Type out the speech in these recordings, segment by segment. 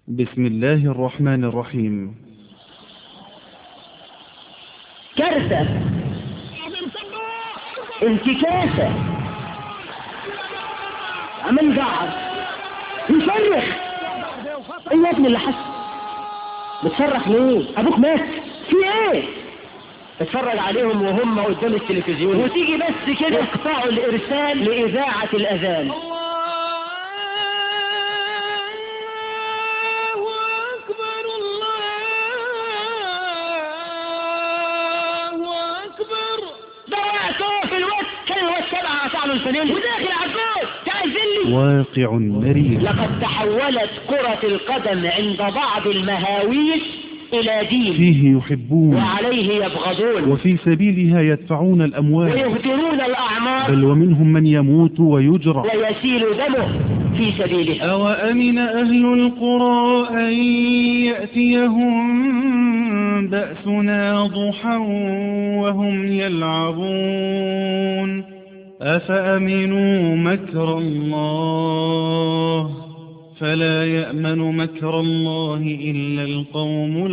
بسم الله الرحمن الرحيم كارثة انتكاسة عمال يقعد يصرخ ايه يا ابني اللي حصل بتصرخ ليه ابوك مات في ايه اتفرج عليهم وهم قدام التلفزيون وتيجي بس كده يقطعوا الارسال لاذاعة الاذان ضيعته في الوقت كان الوقت سبعة أسعى له الفنين وداخل على الجول تعزلي واقع مرير لقد تحولت كرة القدم عند بعض المهاويس إلى دين فيه يحبون وعليه يبغضون وفي سبيلها يدفعون الأموال ويهدرون الأعمار بل ومنهم من يموت ويجرى ويسيل دمه في سبيله أوأمن أهل القرى أن يأتيهم بأسنا ضحى وهم يلعبون أفأمنوا مكر الله فلا يأمن مكر الله إلا القوم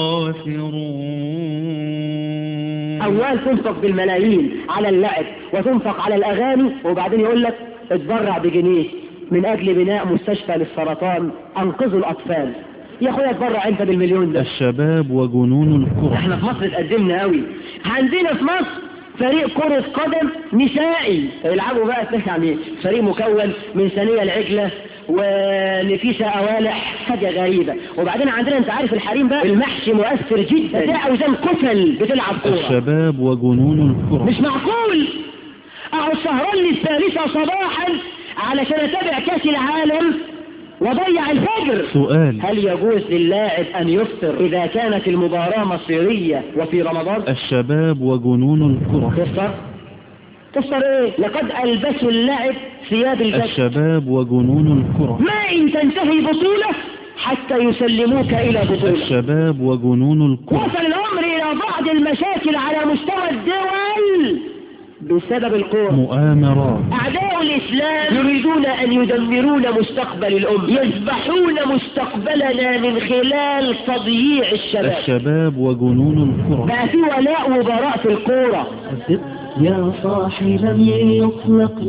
الخاسرون أموال تنفق بالملايين على اللعب وتنفق على الأغاني وبعدين يقول لك اتبرع بجنيه من أجل بناء مستشفى للسرطان أنقذوا الأطفال يا أخويا اتبرع أنت بالمليون ده الشباب وجنون الكرة احنا في مصر اتقدمنا قوي عندنا في مصر فريق كرة قدم نسائي يلعبوا بقى تحكي عن ايه فريق مكون من ثانية العجلة ونفيسة أوالح حاجة غريبة وبعدين عندنا انت عارف الحريم بقى المحشي مؤثر جدا ده أوزان كتل بتلعب كورة الشباب وجنون الكرة مش معقول اقعد سهران للثالثة صباحا علشان اتابع كاس العالم وضيع الفجر سؤال هل يجوز للاعب ان يفطر اذا كانت المباراة مصيرية وفي رمضان الشباب وجنون الكرة تفطر تفطر ايه لقد البسوا اللاعب ثياب الجد الشباب وجنون الكرة ما ان تنتهي بطولة حتى يسلموك الى بطولة الشباب وجنون الكرة وصل الامر الى بعض المشاكل على مستوى الدول بسبب الكورة مؤامرات أعداء الإسلام يريدون أن يدمرون مستقبل الأمة يذبحون مستقبلنا من خلال تضييع الشباب الشباب وجنون الكرة بقى في ولاء وبراء في الكورة يا صاحي لم يخلق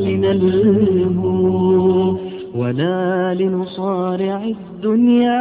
لنلهو ولا لنصارع الدنيا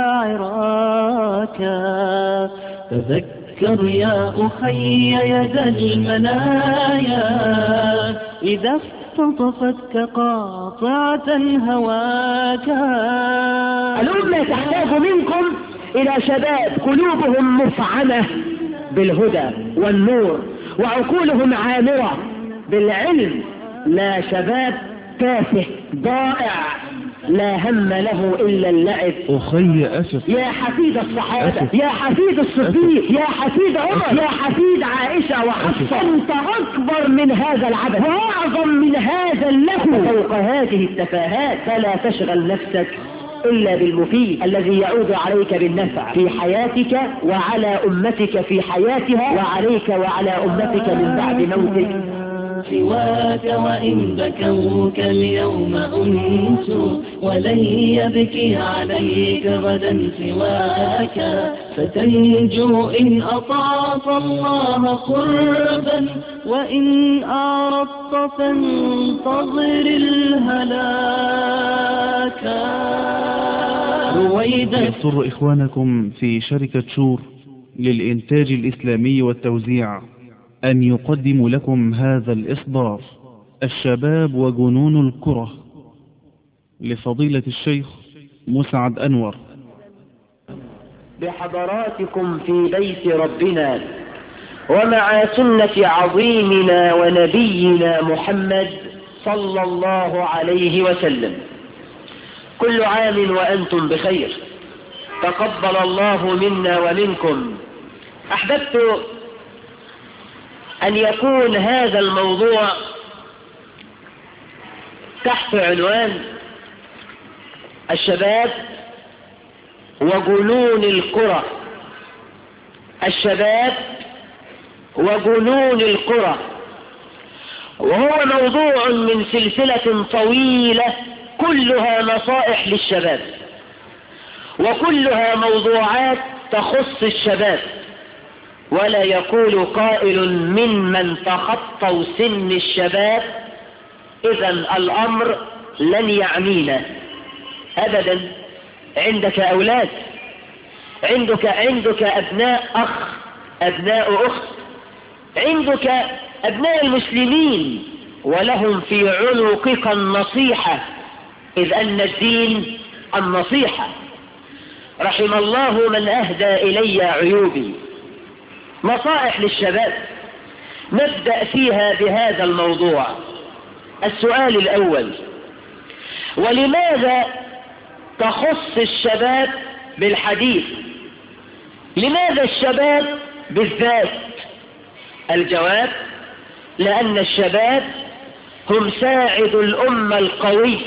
عراكا تذكر يا أخي يد المنايا إذا اختطفتك قاطعة هواكا الأمة تحتاج منكم إلى شباب قلوبهم مفعمة بالهدى والنور وعقولهم عامرة بالعلم لا شباب تافه ضائع لا هم له إلا اللعب أخي أسف يا حفيد الصحابة أسف. يا حفيد الصديق يا حفيد عمر يا حفيد عائشة وحفصة أنت أكبر من هذا العبث وأعظم من هذا اللهو فوق هذه التفاهات فلا تشغل نفسك إلا بالمفيد الذي يعود عليك بالنفع في حياتك وعلى أمتك في حياتها وعليك وعلى أمتك من بعد موتك سواك وإن بكوك اليوم أنس ولن يبكي عليك غدا سواك فتنجو إن أطعت الله قربا وإن أعرضت فانتظر الهلاك رويدا يسر إخوانكم في شركة شور للإنتاج الإسلامي والتوزيع أن يقدم لكم هذا الإصدار الشباب وجنون الكرة لفضيلة الشيخ مسعد أنور بحضراتكم في بيت ربنا ومع سنة عظيمنا ونبينا محمد صلى الله عليه وسلم كل عام وأنتم بخير تقبل الله منا ومنكم أحببت أن يكون هذا الموضوع تحت عنوان الشباب وجنون القرى الشباب وجنون القرى وهو موضوع من سلسلة طويلة كلها نصائح للشباب وكلها موضوعات تخص الشباب ولا يقول قائل ممن تخطوا سن الشباب إذا الأمر لن يعنينا أبدا عندك أولاد عندك عندك أبناء أخ أبناء أخت عندك أبناء المسلمين ولهم في عنقك النصيحة إذ أن الدين النصيحة رحم الله من أهدى إلي عيوبي نصائح للشباب نبدأ فيها بهذا الموضوع السؤال الأول ولماذا تخص الشباب بالحديث لماذا الشباب بالذات الجواب لأن الشباب هم ساعد الأمة القوي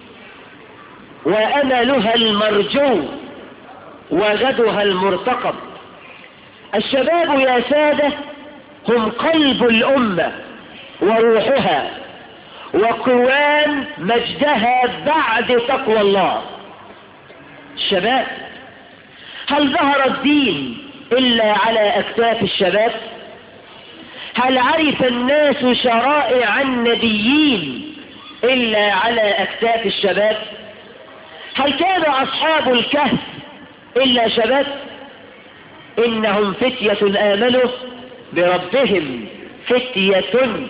وأملها المرجو وغدها المرتقب الشباب يا سادة هم قلب الأمة وروحها وقوام مجدها بعد تقوى الله الشباب هل ظهر الدين إلا على أكتاف الشباب هل عرف الناس شرائع النبيين إلا على أكتاف الشباب هل كان أصحاب الكهف إلا شباب إنهم فتية آمنوا بربهم فتية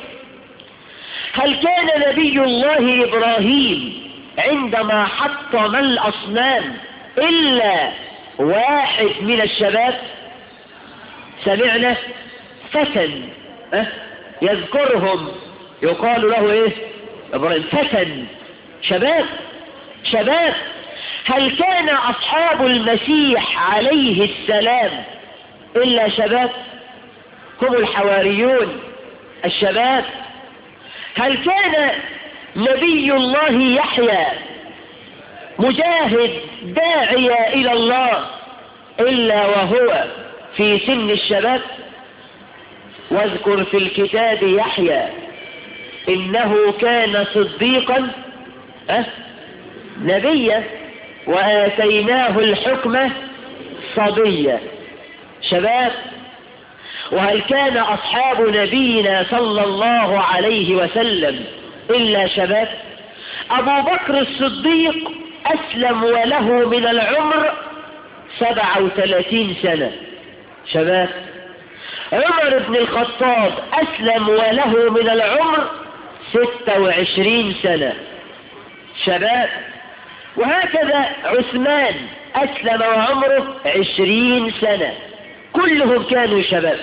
هل كان نبي الله إبراهيم عندما حطم الأصنام إلا واحد من الشباب سمعنا فتن أه؟ يذكرهم يقال له ايه ابراهيم فتن شباب شباب هل كان اصحاب المسيح عليه السلام الا شباب هم الحواريون الشباب هل كان نبي الله يحيى مجاهد داعية إلى الله إلا وهو في سن الشباب واذكر في الكتاب يحيى إنه كان صديقا أه؟ نبيا وآتيناه الحكمة صبيا شباب وهل كان أصحاب نبينا صلى الله عليه وسلم إلا شباب أبو بكر الصديق أسلم وله من العمر سبعة وثلاثين سنة شباب عمر بن الخطاب أسلم وله من العمر ستة وعشرين سنة شباب وهكذا عثمان أسلم وعمره عشرين سنة كلهم كانوا شباب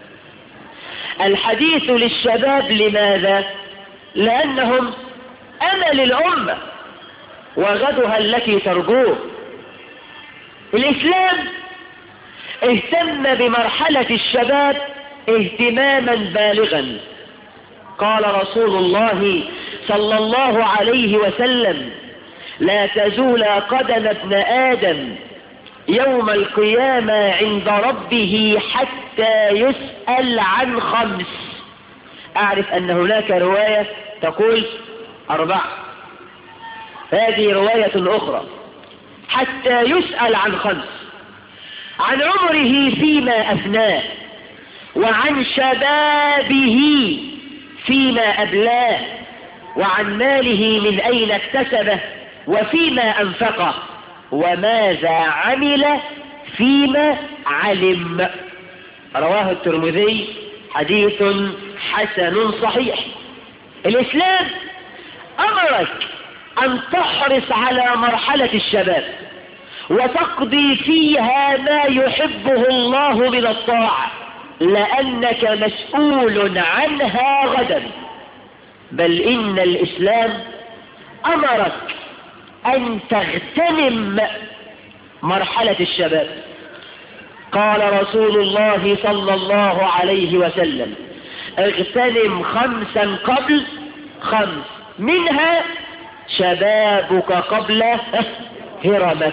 الحديث للشباب لماذا لأنهم أمل الأمة وغدها التي ترجوه الإسلام اهتم بمرحلة الشباب اهتماما بالغا قال رسول الله صلى الله عليه وسلم لا تزول قدم ابن آدم يوم القيامة عند ربه حتى يسأل عن خمس أعرف أن هناك رواية تقول أربعة هذه رواية أخرى حتى يسأل عن خمس عن عمره فيما أفناه وعن شبابه فيما أبلاه وعن ماله من أين اكتسبه وفيما أنفقه وماذا عمل فيما علم رواه الترمذي حديث حسن صحيح الإسلام أمرك أن تحرص على مرحلة الشباب وتقضي فيها ما يحبه الله من الطاعة لأنك مسؤول عنها غدا بل إن الإسلام أمرك أن تغتنم مرحلة الشباب قال رسول الله صلى الله عليه وسلم اغتنم خمسا قبل خمس منها شبابك قبل هرمك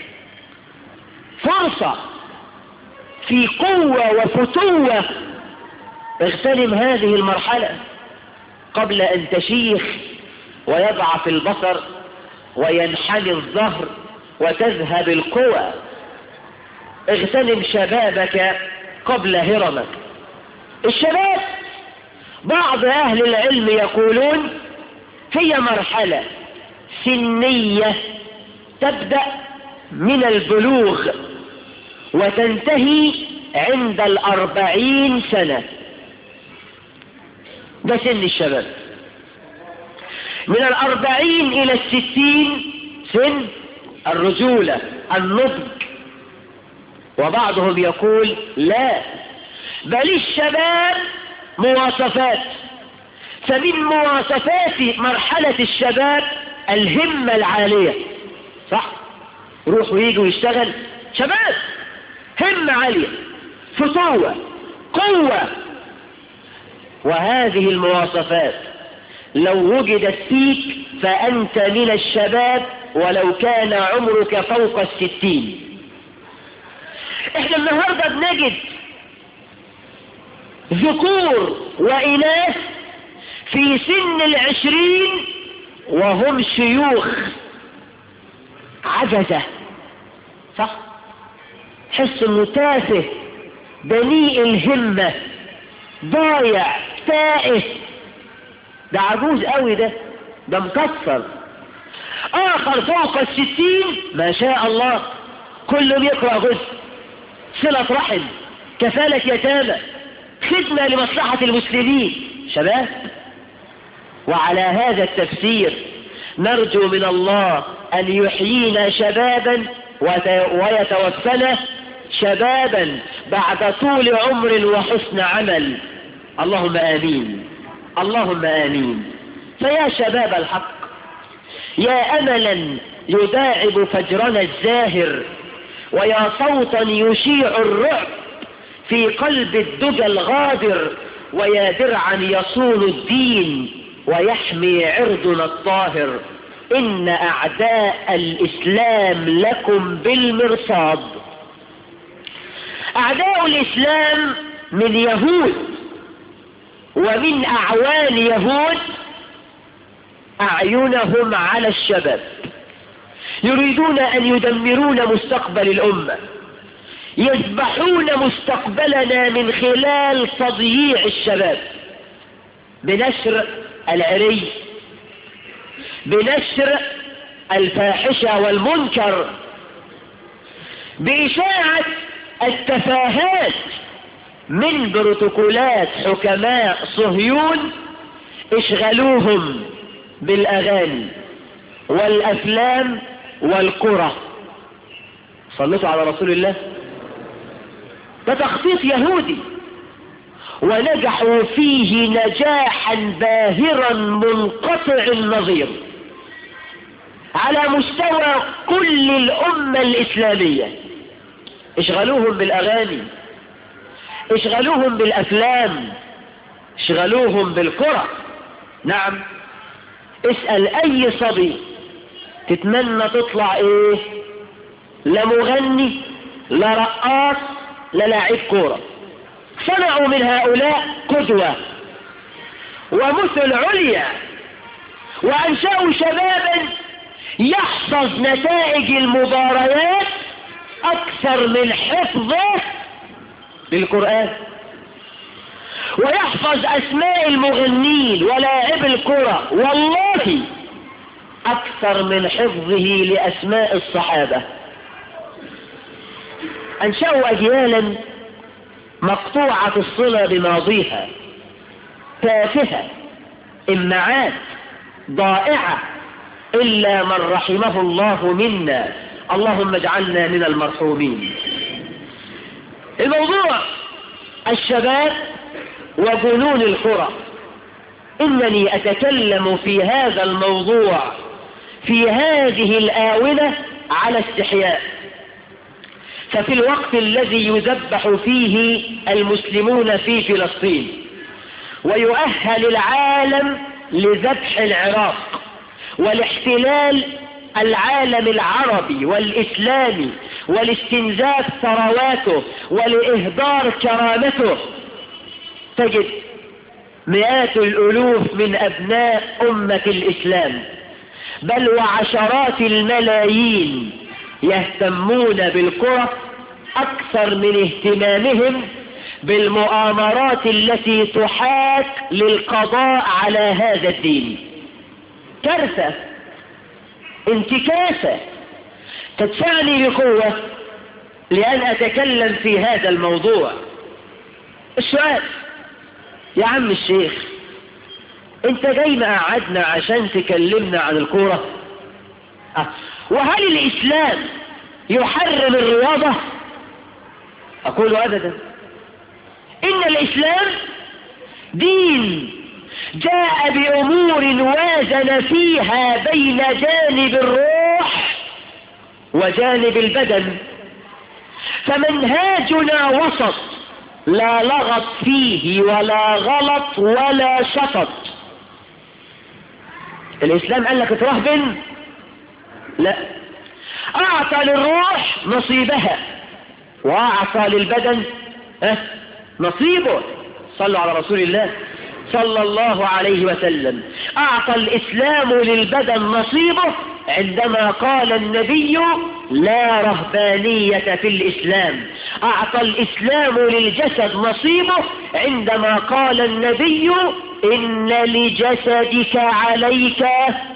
فرصة في قوة وفتوة اغتنم هذه المرحلة قبل أن تشيخ ويضعف البصر وينحني الظهر وتذهب القوى اغتنم شبابك قبل هرمك الشباب بعض أهل العلم يقولون هي مرحلة سنية تبدأ من البلوغ وتنتهي عند الأربعين سنة ده سن الشباب من الأربعين إلى الستين سن الرجولة النضج وبعضهم يقول لا بل الشباب مواصفات فمن مواصفات مرحلة الشباب الهمة العالية صح يروح ويجي ويشتغل شباب همة عالية فتوة قوة وهذه المواصفات لو وجدت فيك فأنت من الشباب ولو كان عمرك فوق الستين احنا النهاردة بنجد ذكور وإناث في سن العشرين وهم شيوخ عجزة صح حس انه تافه دنيء الهمة ضايع تائه ده عجوز قوي ده ده مكسر اخر فوق الستين ما شاء الله كل يقرأ جزء صلة رحم كفالة يتامى خدمة لمصلحة المسلمين شباب وعلى هذا التفسير نرجو من الله أن يحيينا شبابا ويتوفنا شبابا بعد طول عمر وحسن عمل اللهم آمين اللهم آمين فيا شباب الحق يا أملا يداعب فجرنا الزاهر ويا صوتا يشيع الرعب في قلب الدجى الغادر ويا درعا يصون الدين ويحمي عرضنا الطاهر إن أعداء الإسلام لكم بالمرصاد أعداء الإسلام من يهود ومن أعوان يهود أعينهم على الشباب يريدون أن يدمرون مستقبل الأمة يذبحون مستقبلنا من خلال تضييع الشباب بنشر العري بنشر الفاحشة والمنكر بإشاعة التفاهات من بروتوكولات حكماء صهيون اشغلوهم بالأغاني والأفلام والقرى صلتوا على رسول الله ده تخطيط يهودي ونجحوا فيه نجاحا باهرا منقطع النظير على مستوى كل الأمة الإسلامية اشغلوهم بالأغاني اشغلوهم بالأفلام اشغلوهم بالكرة نعم اسأل أي صبي تتمنى تطلع ايه لا مغني لا رقاص لا لاعب كورة صنعوا من هؤلاء قدوة ومثل عليا وأنشأوا شبابا يحفظ نتائج المباريات أكثر من حفظه للقرآن ويحفظ أسماء المغنين ولاعب الكرة والله أكثر من حفظه لأسماء الصحابة أنشأوا أجيالا مقطوعة الصلة بماضيها تافهة إمعات ضائعة إلا من رحمه الله منا اللهم اجعلنا من المرحومين الموضوع الشباب وجنون القرى إنني أتكلم في هذا الموضوع في هذه الآونة على استحياء ففي الوقت الذي يذبح فيه المسلمون في فلسطين ويؤهل العالم لذبح العراق والاحتلال العالم العربي والإسلامي والاستنزاف ثرواته ولإهدار كرامته تجد مئات الألوف من أبناء أمة الإسلام بل وعشرات الملايين يهتمون بالكرة أكثر من اهتمامهم بالمؤامرات التي تحاك للقضاء على هذا الدين كارثة انتكاسة تدفعني بقوة لأن أتكلم في هذا الموضوع السؤال يا عم الشيخ انت جاي مقعدنا عشان تكلمنا عن الكورة أه. وهل الإسلام يحرم الرياضة أقول أبدا إن الإسلام دين جاء بأمور وازن فيها بين جانب الروح وجانب البدن فمنهاجنا وسط لا لغط فيه ولا غلط ولا شطط الإسلام قال لك ترهبن لا أعطى للروح نصيبها وأعطى للبدن أه نصيبه صلوا على رسول الله صلى الله عليه وسلم أعطى الإسلام للبدن نصيبه عندما قال النبي لا رهبانية في الإسلام أعطى الإسلام للجسد نصيبه عندما قال النبي إن لجسدك عليك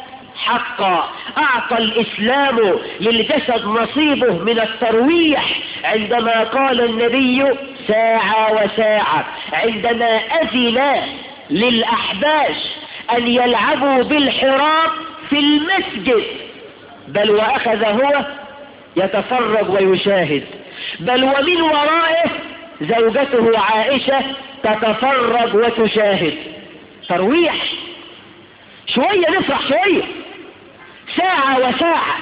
حقا أعطى الإسلام للجسد نصيبه من الترويح عندما قال النبي ساعة وساعة عندما أذن للأحباش أن يلعبوا بالحراب في المسجد بل وأخذ هو يتفرج ويشاهد بل ومن ورائه زوجته عائشة تتفرج وتشاهد ترويح شوية نفرح شوية ساعة وساعة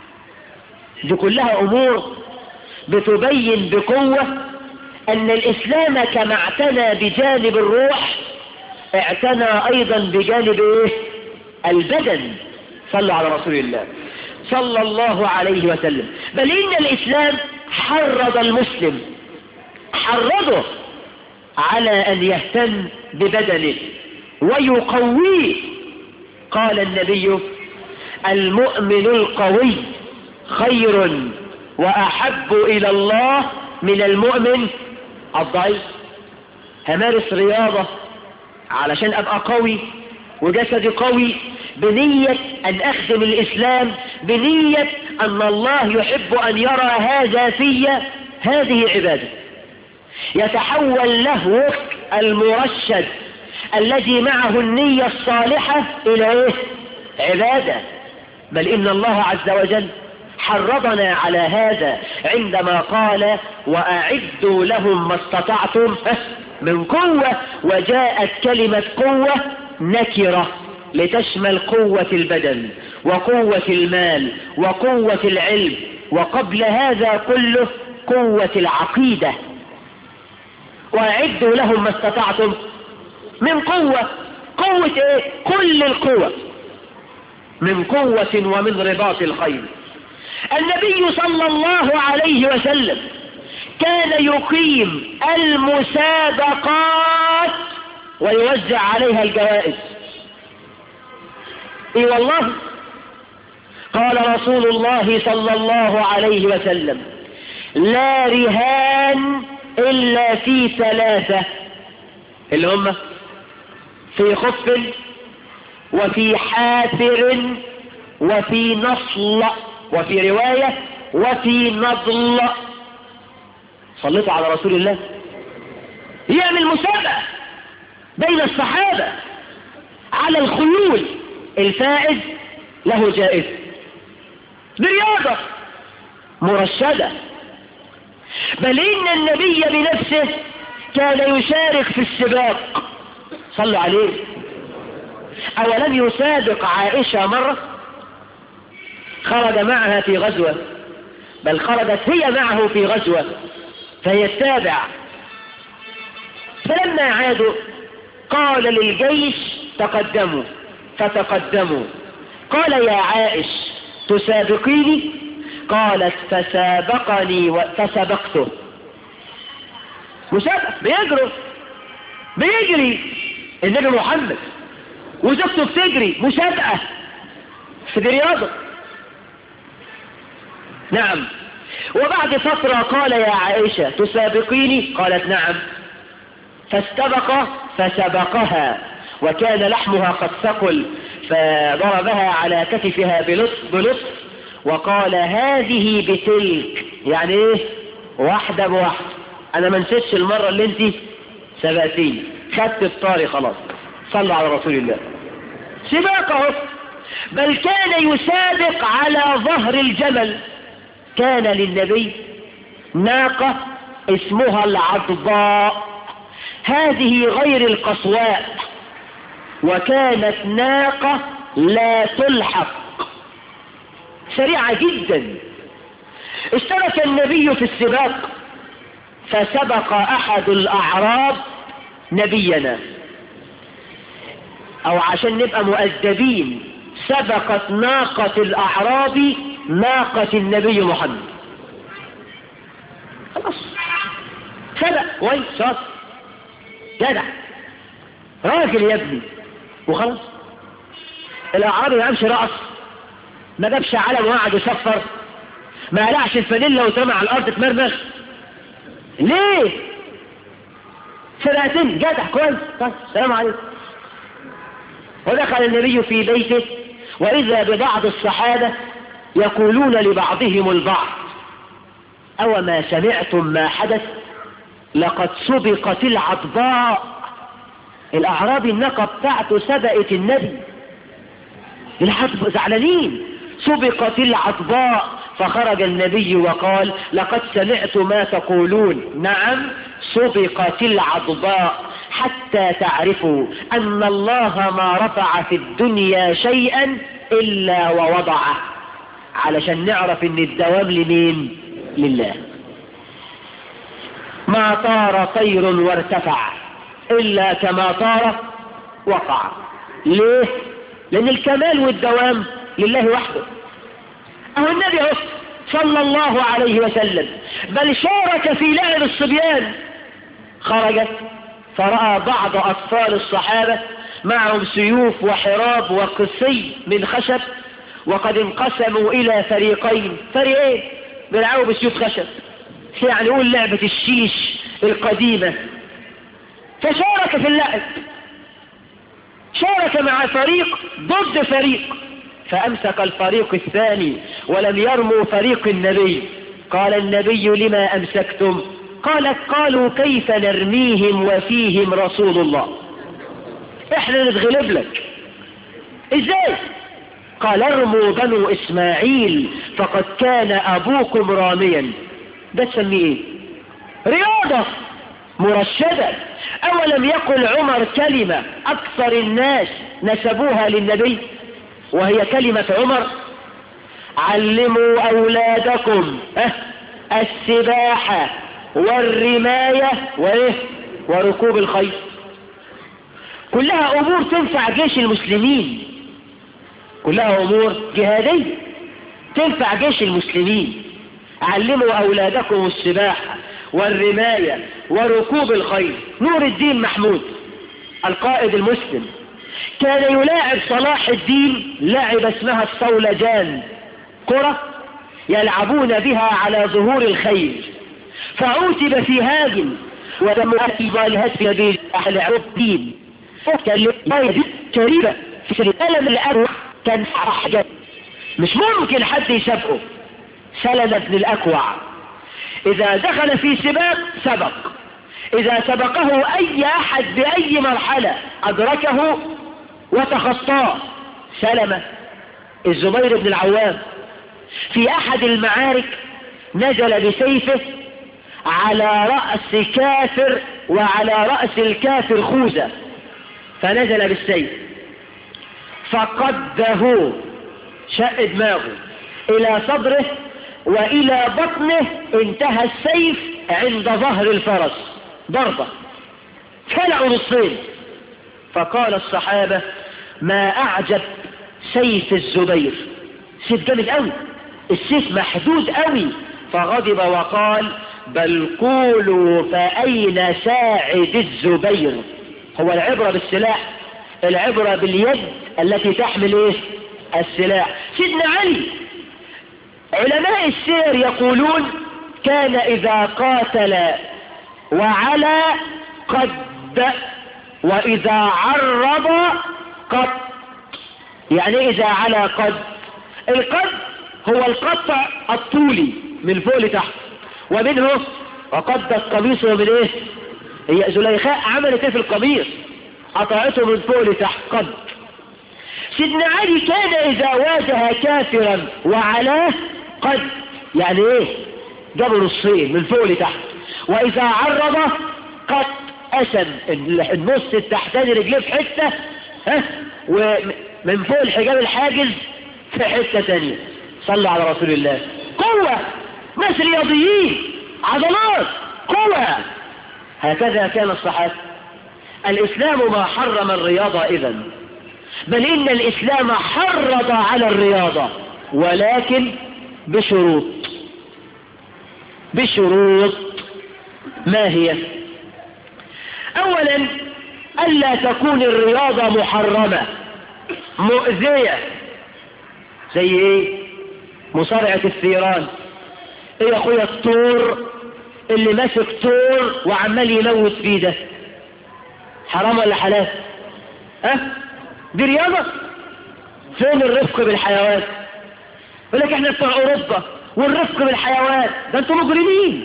دي كلها أمور بتبين بقوة أن الإسلام كما اعتنى بجانب الروح اعتنى أيضا بجانب إيه؟ البدن صلوا على رسول الله صلى الله عليه وسلم بل إن الإسلام حرض المسلم حرضه على أن يهتم ببدنه ويقويه قال النبي المؤمن القوي خير وأحب إلى الله من المؤمن الضعيف همارس رياضة علشان أبقى قوي وجسدي قوي بنية أن أخدم الإسلام بنية أن الله يحب أن يرى هذا في هذه عبادة يتحول له المرشد الذي معه النية الصالحة إلى إيه؟ عبادة بل إن الله عز وجل حرضنا على هذا عندما قال وأعدوا لهم ما استطعتم من قوة وجاءت كلمة قوة نكرة لتشمل قوة البدن وقوة المال وقوة العلم وقبل هذا كله قوة العقيدة وأعدوا لهم ما استطعتم من قوة قوة ايه كل القوة من قوة ومن رباط الخيل النبي صلى الله عليه وسلم كان يقيم المسابقات ويوزع عليها الجوائز اي والله قال رسول الله صلى الله عليه وسلم لا رهان الا في ثلاثة اللي هم في خف وفي حافر وفي نصل وفي رواية وفي نضل صليتوا على رسول الله يعمل مسابقة بين الصحابة على الخيول الفائز له جائزة برياضة مرشدة بل إن النبي بنفسه كان يشارك في السباق صلوا عليه أولم يسابق عائشة مرة خرج معها في غزوة بل خرجت هي معه في غزوة فهي التابع فلما عادوا قال للجيش تقدموا فتقدموا قال يا عائش تسابقيني قالت فسابقني فسبقته مسابق بيجروا بيجري النبي محمد وزوجته بتجري مسابقة في دي رياضة نعم وبعد فترة قال يا عائشة تسابقيني قالت نعم فاستبق فسبقها وكان لحمها قد ثقل فضربها على كتفها بلطف بلطف وقال هذه بتلك يعني ايه واحدة بواحدة انا ما نسيتش المرة اللي انت سبقتيني خدت بطاري خلاص صلوا على رسول الله سباق اهو بل كان يسابق على ظهر الجمل كان للنبي ناقة اسمها العضباء هذه غير القصواء وكانت ناقة لا تلحق سريعة جدا اشترك النبي في السباق فسبق احد الاعراب نبينا او عشان نبقى مؤدبين سبقت ناقة الاعراب ناقة النبي محمد خلاص سبق وين شاطر جدع راجل يا ابني وخلاص الاعرابي ما قامش رقص ما جابش علم وقعد يصفر ما قلعش الفانيلا وترمى على الارض تمرمغ ليه سبقتين جدع كويس طيب السلام عليكم ودخل النبي في بيته واذا ببعض الصحابه يقولون لبعضهم البعض او ما سمعتم ما حدث لقد سبقت العضباء الاعرابي الناقه بتاعته سبقت النبي العضب زعلانين سبقت العضباء فخرج النبي وقال لقد سمعت ما تقولون نعم سبقت العضباء حتى تعرفوا أن الله ما رفع في الدنيا شيئا إلا ووضعه علشان نعرف ان الدوام لمين لله ما طار طير وارتفع إلا كما طار وقع ليه لأن الكمال والدوام لله وحده أهو النبي أهو صلى الله عليه وسلم بل شارك في لعب الصبيان خرجت فرأى بعض أطفال الصحابة معهم سيوف وحراب وقصي من خشب وقد انقسموا إلى فريقين فريقين بيلعبوا بسيوف خشب يعني يقول لعبة الشيش القديمة فشارك في اللعب شارك مع فريق ضد فريق فأمسك الفريق الثاني ولم يرموا فريق النبي قال النبي لما أمسكتم قالت قالوا كيف نرميهم وفيهم رسول الله احنا نتغلب لك ازاي قال ارموا بنو اسماعيل فقد كان ابوكم راميا ده تسميه ايه رياضة مرشدة اولم يقل عمر كلمة اكثر الناس نسبوها للنبي وهي كلمة عمر علموا اولادكم اه السباحة والرماية وايه وركوب الخيل كلها امور تنفع جيش المسلمين كلها امور جهادية تنفع جيش المسلمين علموا اولادكم السباحة والرماية وركوب الخيل نور الدين محمود القائد المسلم كان يلاعب صلاح الدين لعب اسمها الصولجان كرة يلعبون بها على ظهور الخيل فعوتب في هاجم ودم الهات في نبيل أهل الدين كان لقاية كريمة في سلسلة من الأروح كان حاجة مش ممكن حد يسبقه سلمة بن الأكوع إذا دخل في سباق سبق إذا سبقه أي أحد بأي مرحلة أدركه وتخطاه سلمة الزبير بن العوام في أحد المعارك نزل بسيفه على رأس كافر وعلى رأس الكافر خوذة فنزل بالسيف فقده شق دماغه إلى صدره وإلى بطنه انتهى السيف عند ظهر الفرس ضربة فلعوا نصين فقال الصحابة ما أعجب سيف الزبير سيف جامد قوي السيف محدود قوي فغضب وقال بل قولوا فأين ساعد الزبير هو العبرة بالسلاح العبرة باليد التي تحمل ايه السلاح سيدنا علي علماء السير يقولون كان إذا قاتل وعلى قد وإذا عرض قد يعني إذا على قد القد هو القطع الطولي من فوق لتحت ومنه وقد القميص من ايه هي زليخاء عملت ايه في القميص قطعته من فوق لتحت قد سيدنا علي كان اذا واجه كافرا وعلاه قد يعني ايه جابوا نصين من فوق لتحت واذا عرض قد قسم النص التحتاني رجليه في حته ها ومن فوق الحجاب الحاجز في حته ثانيه صلوا على رسول الله قوه ناس رياضيين عضلات قوه هكذا كان الصحابه الاسلام ما حرم الرياضه اذا بل ان الاسلام حرض على الرياضه ولكن بشروط بشروط ما هي اولا الا تكون الرياضة محرمة مؤذية زي ايه مصارعة الثيران ايه يا اخويا الطور اللي ماسك طور وعمال يموت فيه ده حرام ولا حلال ها أه؟ دي رياضة فين الرفق بالحيوان يقول لك احنا بتوع اوروبا والرفق بالحيوان ده انتوا مجرمين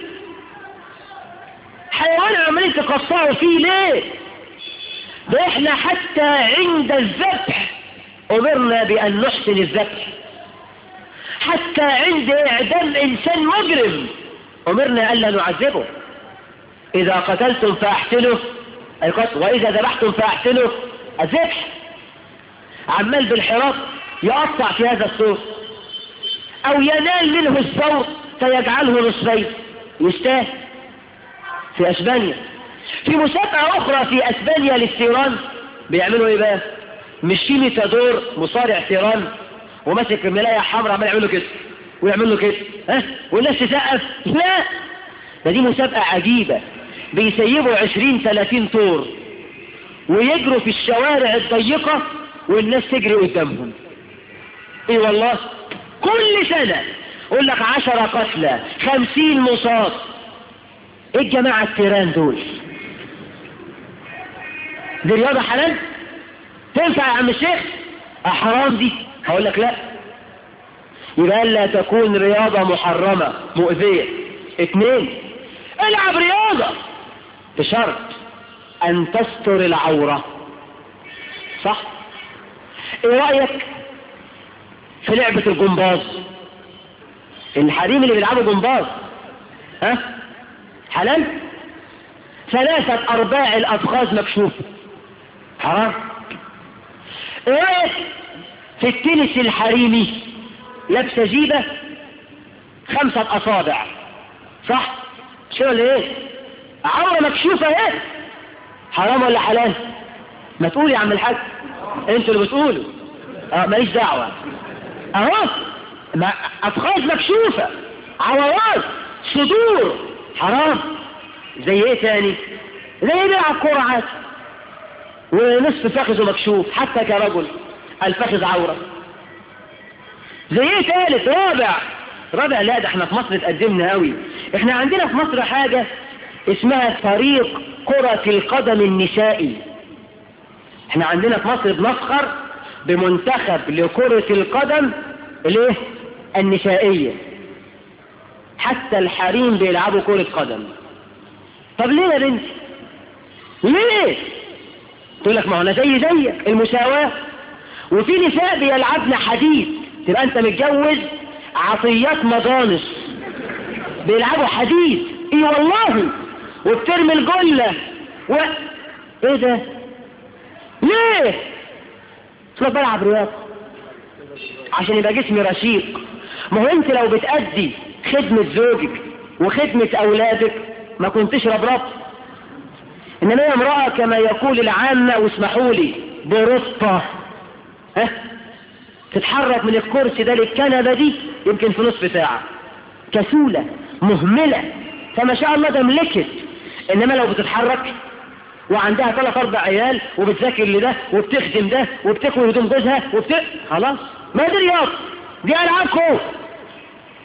حيوان عمالين تقطعوا فيه ليه ده احنا حتى عند الذبح امرنا بان نحسن الذبح حتى عند اعدام انسان مجرم امرنا الا نعذبه اذا قتلتم فاحسنوا اي قتل واذا ذبحتم فاحسنوا الذبح عمال بالحراك يقطع في هذا الصوت او ينال منه الصوت فيجعله نصفين يستاهل في اسبانيا في مسابقة اخرى في اسبانيا للثيران بيعملوا ايه بقى مش في ميتادور مصارع ثيران وماسك ملاية حمراء عمال يعمل له كده ويعمل له كده ها والناس تسقف لا ده دي مسابقة عجيبة بيسيبوا عشرين ثلاثين طور ويجروا في الشوارع الضيقة والناس تجري قدامهم ايه والله كل سنة يقول لك عشرة قتلى خمسين مصاب ايه الجماعة التيران دول دي رياضة حلال تنفع يا عم الشيخ حرام دي هقول لك لا يبقى لا تكون رياضة محرمة مؤذية اثنين العب رياضة بشرط ان تستر العورة صح ايه رأيك في لعبة الجمباز الحريم اللي بيلعبوا جمباز ها حلال ثلاثة ارباع الافخاذ مكشوفة حرام ايه رأيك في التنس الحريمي لابسة جيبة خمسة اصابع صح شو ولا ايه عورة مكشوفة ايه حرام ولا حلال ما تقول يا عم الحاج انتوا اللي بتقولوا اه ماليش دعوة اهو ما افخاذ مكشوفة عورات صدور حرام زي ايه تاني زي ايه بيلعب كورة عادي ونصف فخذه مكشوف حتى كرجل الفخذ عورة زي ايه تالت رابع رابع لا ده احنا في مصر اتقدمنا قوي احنا عندنا في مصر حاجة اسمها فريق كرة القدم النسائي احنا عندنا في مصر بنفخر بمنتخب لكرة القدم الايه النسائية حتى الحريم بيلعبوا كرة قدم طب ليه يا بنتي ليه تقول لك ما هو انا زي زيك المساواة وفي نساء بيلعبن حديد تبقى انت متجوز عطيات مضانس بيلعبوا حديد ايه والله وبترمي الجلة و... ايه ده ليه تقول بلعب رياضة عشان يبقى جسمي رشيق ما هو انت لو بتأدي خدمة زوجك وخدمة اولادك ما كنتش ربرب انما هي امرأة كما يقول العامة واسمحوا لي برصة ها تتحرك من الكرسي ده للكنبة دي يمكن في نصف ساعة كسولة مهملة فما شاء الله ده ملكت انما لو بتتحرك وعندها ثلاث اربع عيال وبتذاكر لده وبتخدم ده وبتكوي هدوم جوزها وبت خلاص ما دي رياضة دي العاب خوف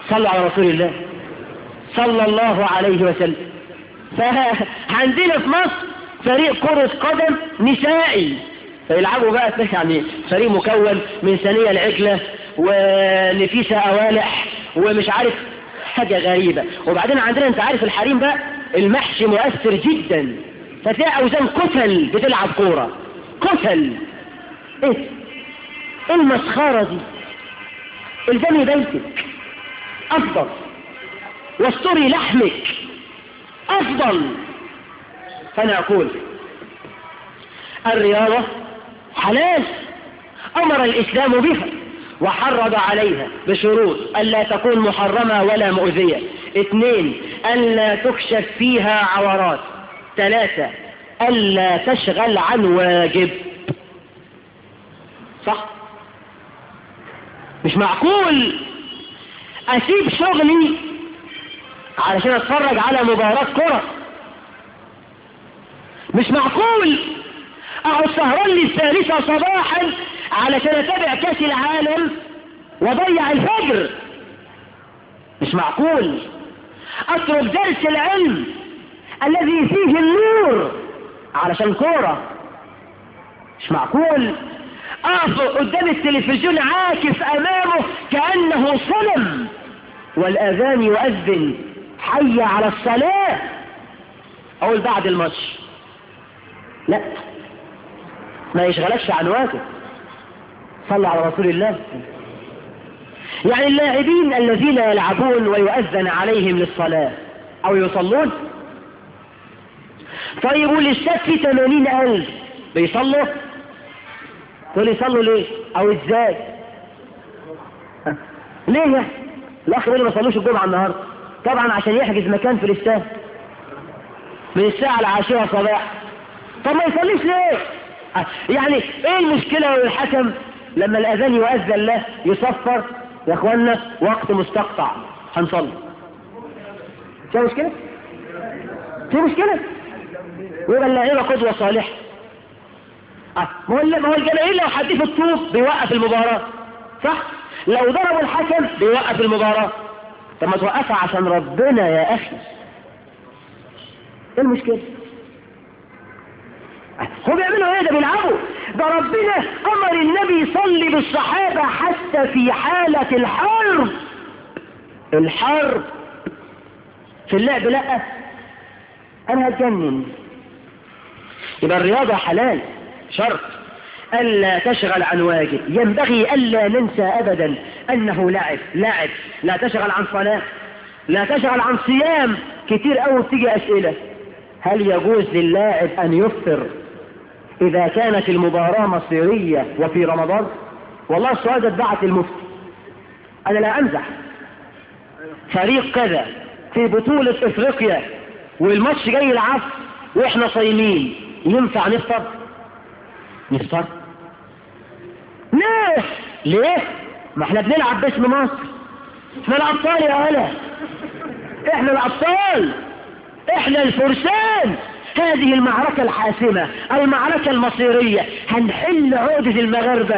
صلوا على رسول الله صلى الله عليه وسلم فعندنا في مصر فريق كرة قدم نسائي فيلعبوا بقى يعني فريق مكون من ثانية العجلة ونفيسة أوالح ومش عارف حاجة غريبة وبعدين عندنا انت عارف الحريم بقى المحشي مؤثر جدا فتلاقي أوزان كتل بتلعب كورة كتل ايه ايه المسخرة دي الزمي بيتك افضل واستري لحمك افضل فانا اقول الرياضة حلال امر الاسلام بها وحرض عليها بشروط ألا تكون محرمة ولا مؤذية اثنين ألا تكشف فيها عورات ثلاثة ألا تشغل عن واجب صح مش معقول أسيب شغلي علشان أتفرج على مباراة كرة مش معقول أقعد سهران لي الثالثة صباحا علشان أتابع كاس العالم وضيع الفجر مش معقول أترك درس العلم الذي فيه النور علشان كورة مش معقول أقف قدام التلفزيون عاكف أمامه كأنه صنم والأذان يؤذن حي على الصلاة أقول بعد الماتش لا ما يشغلكش عن واجب صلى على رسول الله يعني اللاعبين الذين يلعبون ويؤذن عليهم للصلاة أو يصلون طيب والاستاد في ثمانين ألف بيصلوا تقول يصلوا ليه أو إزاي ها؟ ليه يعني الأخ اللي ما صلوش الجمعة النهاردة طبعا عشان يحجز مكان في الاستاد من الساعة العاشرة صباح طب ما يصليش ليه يعني ايه المشكلة والحكم لما الأذان يؤذن له يصفر يا اخوانا وقت مستقطع هنصلي في مشكلة في مشكلة ويبقى اللعيبة قدوة صالحة آه، ما هو ما هو الجماهير لو حد في الطوب بيوقف المباراة صح لو ضربوا الحكم بيوقف المباراة طب ما توقفها عشان ربنا يا اخي ايه المشكلة هو بيعملوا ايه ده بيلعبوا ده ربنا امر النبي يصلي بالصحابة حتى في حالة الحرب الحرب في اللعب لا انا هتجنن يبقى الرياضة حلال شرط ألا تشغل عن واجب ينبغي ألا ننسى أبدا أنه لعب لعب لا تشغل عن صلاة لا تشغل عن صيام كتير أول تيجي أسئلة هل يجوز للاعب أن يفطر إذا كانت المباراة مصيرية وفي رمضان والله السؤال ده اتبعت المفتي أنا لا أمزح فريق كذا في بطولة إفريقيا والماتش جاي العصر وإحنا صايمين ينفع نفطر نفطر ليه ليه ما احنا بنلعب باسم مصر احنا الابطال يا هلا احنا الابطال احنا الفرسان هذه المعركة الحاسمة المعركة المصيرية هنحل عقدة المغاربة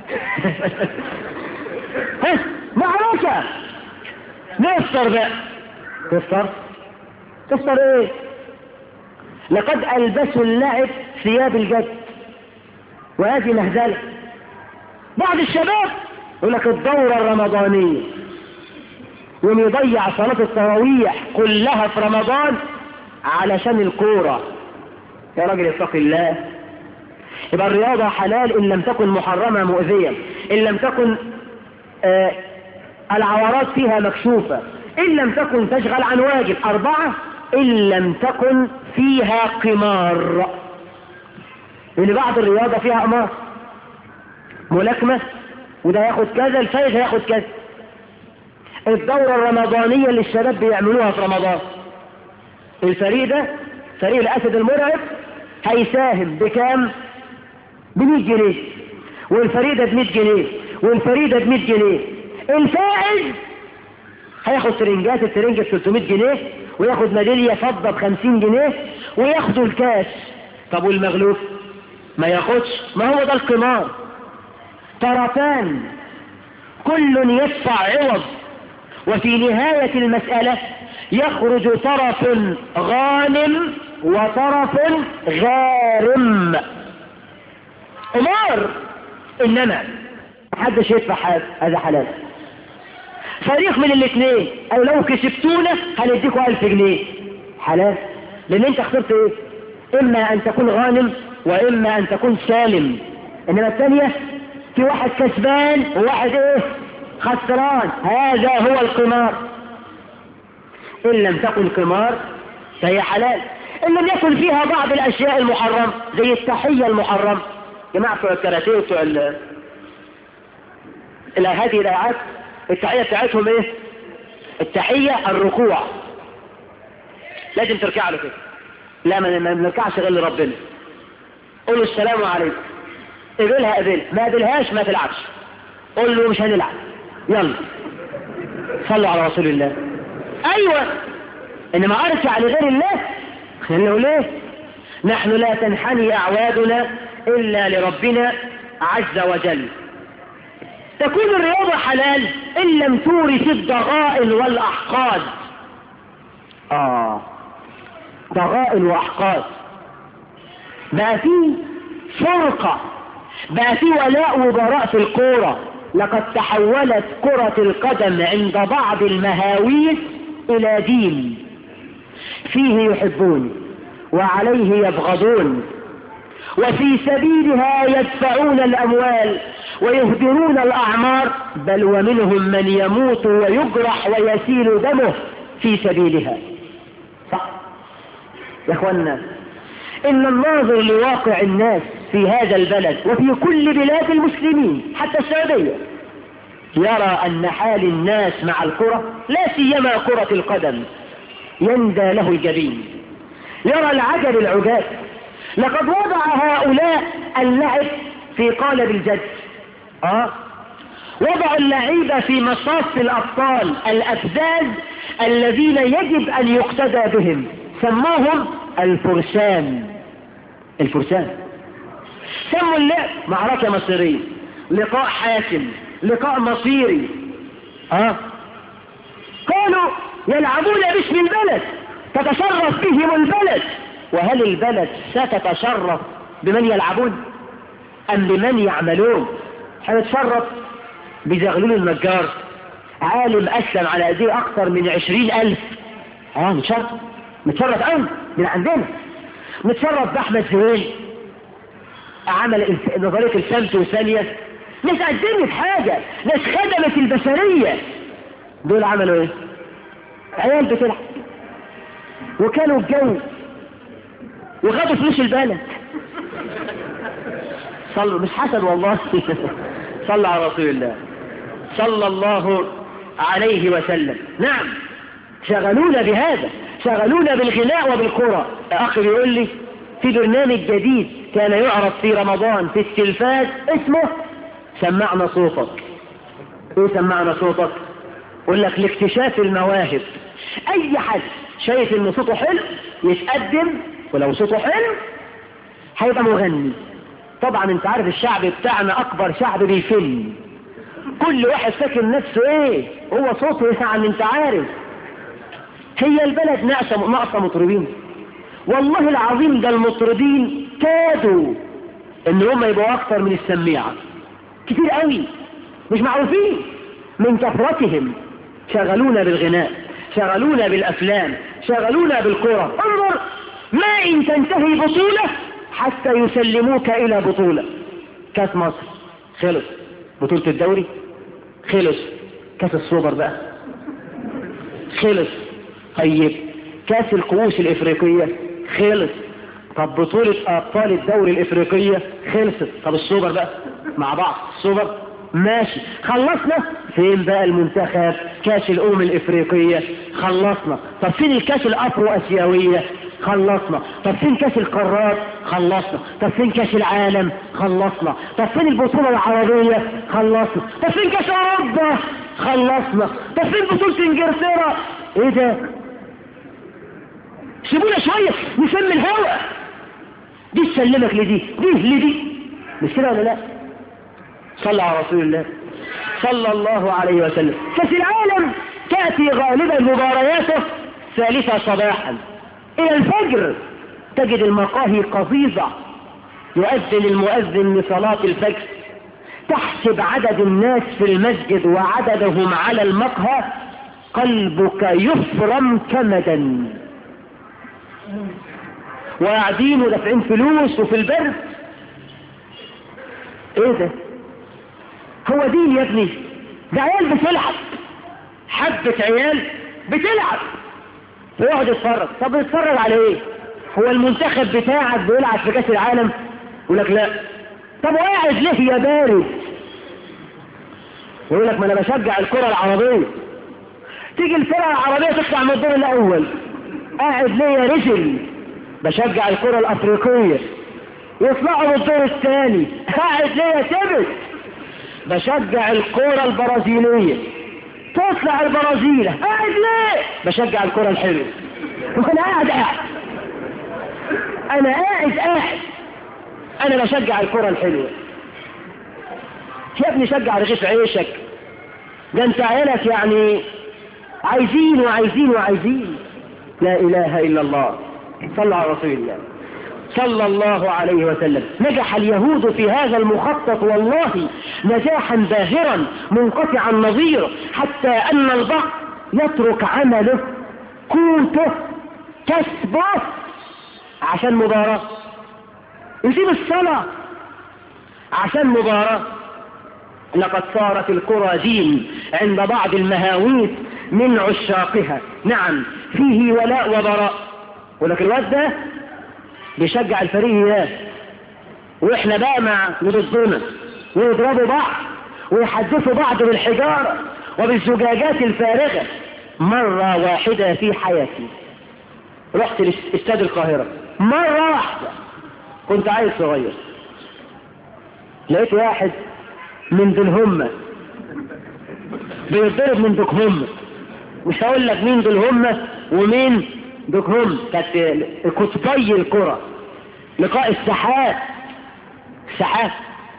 ها معركة نفطر بقى تفطر تفطر ايه لقد ألبسوا اللعب ثياب الجد وهذه مهزلة بعض الشباب يقول لك الدورة الرمضانية يوم يضيع صلاة التراويح كلها في رمضان علشان الكورة يا راجل اتق الله يبقى الرياضة حلال إن لم تكن محرمة مؤذية إن لم تكن آه العورات فيها مكشوفة إن لم تكن تشغل عن واجب أربعة إن لم تكن فيها قمار لأن بعض الرياضة فيها أمار ملاكمة وده ياخد كذا الفايز هياخد كذا الدورة الرمضانية اللي الشباب بيعملوها في رمضان الفريق ده فريق الأسد المرعب هيساهم بكام ب 100 جنيه والفريق ده ب 100 جنيه والفريق ده ب 100 جنيه الفائز هياخد سرنجات السرنجة ب 300 جنيه وياخد ميدالية فضة ب 50 جنيه وياخدوا الكاس طب والمغلوب ما ياخدش ما هو ده القمار طرفان كل يدفع عوض وفي نهاية المسألة يخرج طرف غانم وطرف غارم أمار إنما محدش يدفع حاجة هذا حلال فريق من الاثنين او لو كسبتونا هنديكوا الف جنيه حلال لان انت اخترت ايه اما ان تكون غانم واما ان تكون سالم انما الثانية في واحد كسبان وواحد ايه خسران هذا هو القمار ان لم تكن قمار فهي حلال ان لم يكن فيها بعض الاشياء المحرمة زي التحية المحرمة جماعة بتوع الكاراتيه بتوع ال- الى هذه الايات التحية بتاعتهم ايه التحية الركوع لازم تركع له كده لا ما ما بنركعش غير لربنا قول له السلام عليكم قبلها قبلها ما قبلهاش ما تلعبش قول له مش هنلعب يلا صلوا على رسول الله ايوه انما ارجع لغير الله خلوا ليه نحن لا تنحني اعوادنا الا لربنا عز وجل تكون الرياضة حلال إن لم تورث الضغائن والأحقاد آه ضغائن وأحقاد بقى في فرقة بقى في ولاء وبراء في الكورة لقد تحولت كرة القدم عند بعض المهاويس إلى دين فيه يحبون وعليه يبغضون وفي سبيلها يدفعون الأموال ويهدرون الأعمار بل ومنهم من يموت ويجرح ويسيل دمه في سبيلها صح يا اخوانا إن الناظر لواقع الناس في هذا البلد وفي كل بلاد المسلمين حتى السعودية يرى أن حال الناس مع الكرة لا سيما كرة القدم يندى له الجبين يرى العجب العجاب لقد وضع هؤلاء اللعب في قالب الجد آه. وضعوا اللعيبة في مصاف الأبطال الأفزاز الذين يجب أن يقتدى بهم سموهم الفرسان الفرسان سموا اللعب معركة مصيرية لقاء حاسم لقاء مصيري آه. قالوا يلعبون باسم البلد تتشرف بهم البلد وهل البلد ستتشرف بمن يلعبون أم بمن يعملون هنتشرف بزغلول النجار عالم أسلم على أيديه أكثر من عشرين ألف اه نتشرف نتشرف أوي من عندنا نتشرف بأحمد زويل عمل الف- نظرية الشمس والثانية ناس قدمت حاجة ناس خدمت البشرية دول عملوا ايه عيال بتلعب وكانوا الجو وخدوا فلوس البلد صلوا مش حسد والله صلى على رسول الله صلى الله عليه وسلم نعم شغلونا بهذا شغلونا بالغناء وبالكرة أخي يقول لي في برنامج جديد كان يعرض في رمضان في التلفاز اسمه سمعنا صوتك ايه سمعنا صوتك يقول لك لاكتشاف المواهب اي حد شايف ان صوته حلو يتقدم ولو صوته حلو هيبقى مغني طبعا انت عارف الشعب بتاعنا اكبر شعب بيفل كل واحد فاكر نفسه ايه هو صوته يعني انت عارف هي البلد ناقصه ناقصه مطربين والله العظيم ده المطربين كادوا ان هم يبقوا اكتر من السميعه كتير قوي مش معروفين من كثرتهم شغلونا بالغناء شغلونا بالافلام شغلونا بالكره انظر ما ان تنتهي بطوله حتى يسلموك الى بطوله كاس مصر خلص بطوله الدوري خلص كاس السوبر بقى خلص طيب كاس الكؤوس الافريقيه خلص طب بطولة ابطال الدوري الافريقية خلصت طب السوبر بقى مع بعض السوبر ماشي خلصنا فين بقى المنتخب كاس الامم الافريقية خلصنا طب فين الكاس الافرو اسيوية خلصنا طب فين كاس القارات خلصنا طب فين كاس العالم خلصنا طب فين البطولة العربية خلصنا طب فين كاس اوروبا خلصنا طب فين بطولة انجلترا ايه ده سيبونا شوية نسمي الهواء دي تسلمك لدي دي لدي مش كده ولا لا صلى على رسول الله صلى الله عليه وسلم كاس العالم تأتي غالبا مبارياته ثالثة صباحا إلى الفجر تجد المقاهي قضيضة يؤذن المؤذن لصلاة الفجر تحسب عدد الناس في المسجد وعددهم على المقهى قلبك يفرم كمدا وقاعدين ودافعين فلوس وفي البرد ايه ده هو دين يا ابني ده عيال بتلعب حبة عيال بتلعب ويقعد يتفرج طب يتفرج على ايه هو المنتخب بتاعك بيلعب في كاس العالم يقول لك لا طب وقاعد ليه يا بارد يقول لك ما انا بشجع الكرة العربية تيجي الفرقة العربية تطلع من الدور الاول قاعد ليه يا رجل بشجع الكرة الافريقية يطلعوا من الدور الثاني قاعد ليه يا تبت بشجع الكرة البرازيلية تطلع البرازيل قاعد ليه بشجع الكرة الحلوة وانا قاعد قاعد انا قاعد قاعد انا بشجع الكرة الحلوة يا ابني شجع رغيف عيشك ده انت عيالك يعني عايزين وعايزين وعايزين لا اله الا الله صلى على رسول الله صلى الله عليه وسلم نجح اليهود في هذا المخطط والله نجاحا باهرا منقطع النظير حتى ان البعض يترك عمله قوته كسبه عشان مباراة يسيب الصلاة عشان مباراة لقد صارت الكرة دين عند بعض المهاويس من عشاقها نعم فيه ولاء وبراء ولكن الواد ده بيشجع الفريق ده واحنا بقى مع ضدنا ويضربوا بعض ويحدثوا بعض بالحجارة وبالزجاجات الفارغة مرة واحدة في حياتي رحت لاستاد القاهرة مرة واحدة كنت عيل صغير لقيت واحد من دول هم بيضرب من دوك هم مش هقول لك مين دول هم ومين دوك هم كانت قطبي الكرة لقاء السحاب السحاب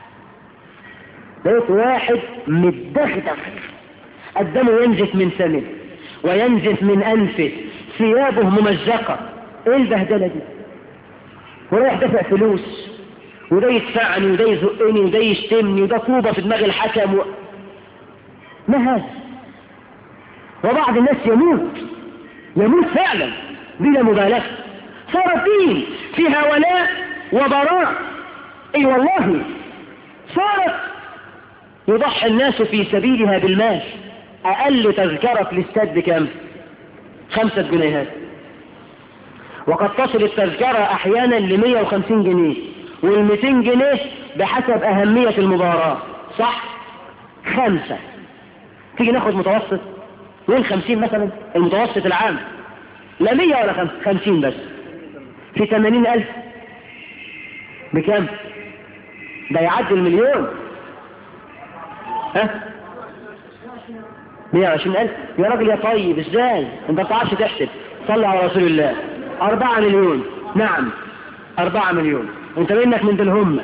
لقيت واحد متدغدغ الدم ينزف من فمه وينزف من انفه ثيابه ممزقة ايه البهدلة دي ورايح دافع فلوس وده يدفعني وده يزقني وده يشتمني وده طوبة في دماغ الحكم و... ما هذا وبعض الناس يموت يموت فعلا بلا مبالغة صار الدين فيها ولاء وبراء اي والله صارت يضحي الناس في سبيلها بالمال اقل تذكرة في الاستاد بكام خمسة جنيهات وقد تصل التذكرة احيانا ل 150 جنيه وال 200 جنيه بحسب اهمية المباراة صح خمسة تيجي ناخد متوسط نقول 50 مثلا المتوسط العام لا 100 ولا 50 بس في 80 ألف بكام ده يعدي المليون ها 120 ألف يا راجل يا طيب ازاي انت ما بتعرفش تحسب صلى على رسول الله 4 مليون نعم 4 مليون انت منك من دول هم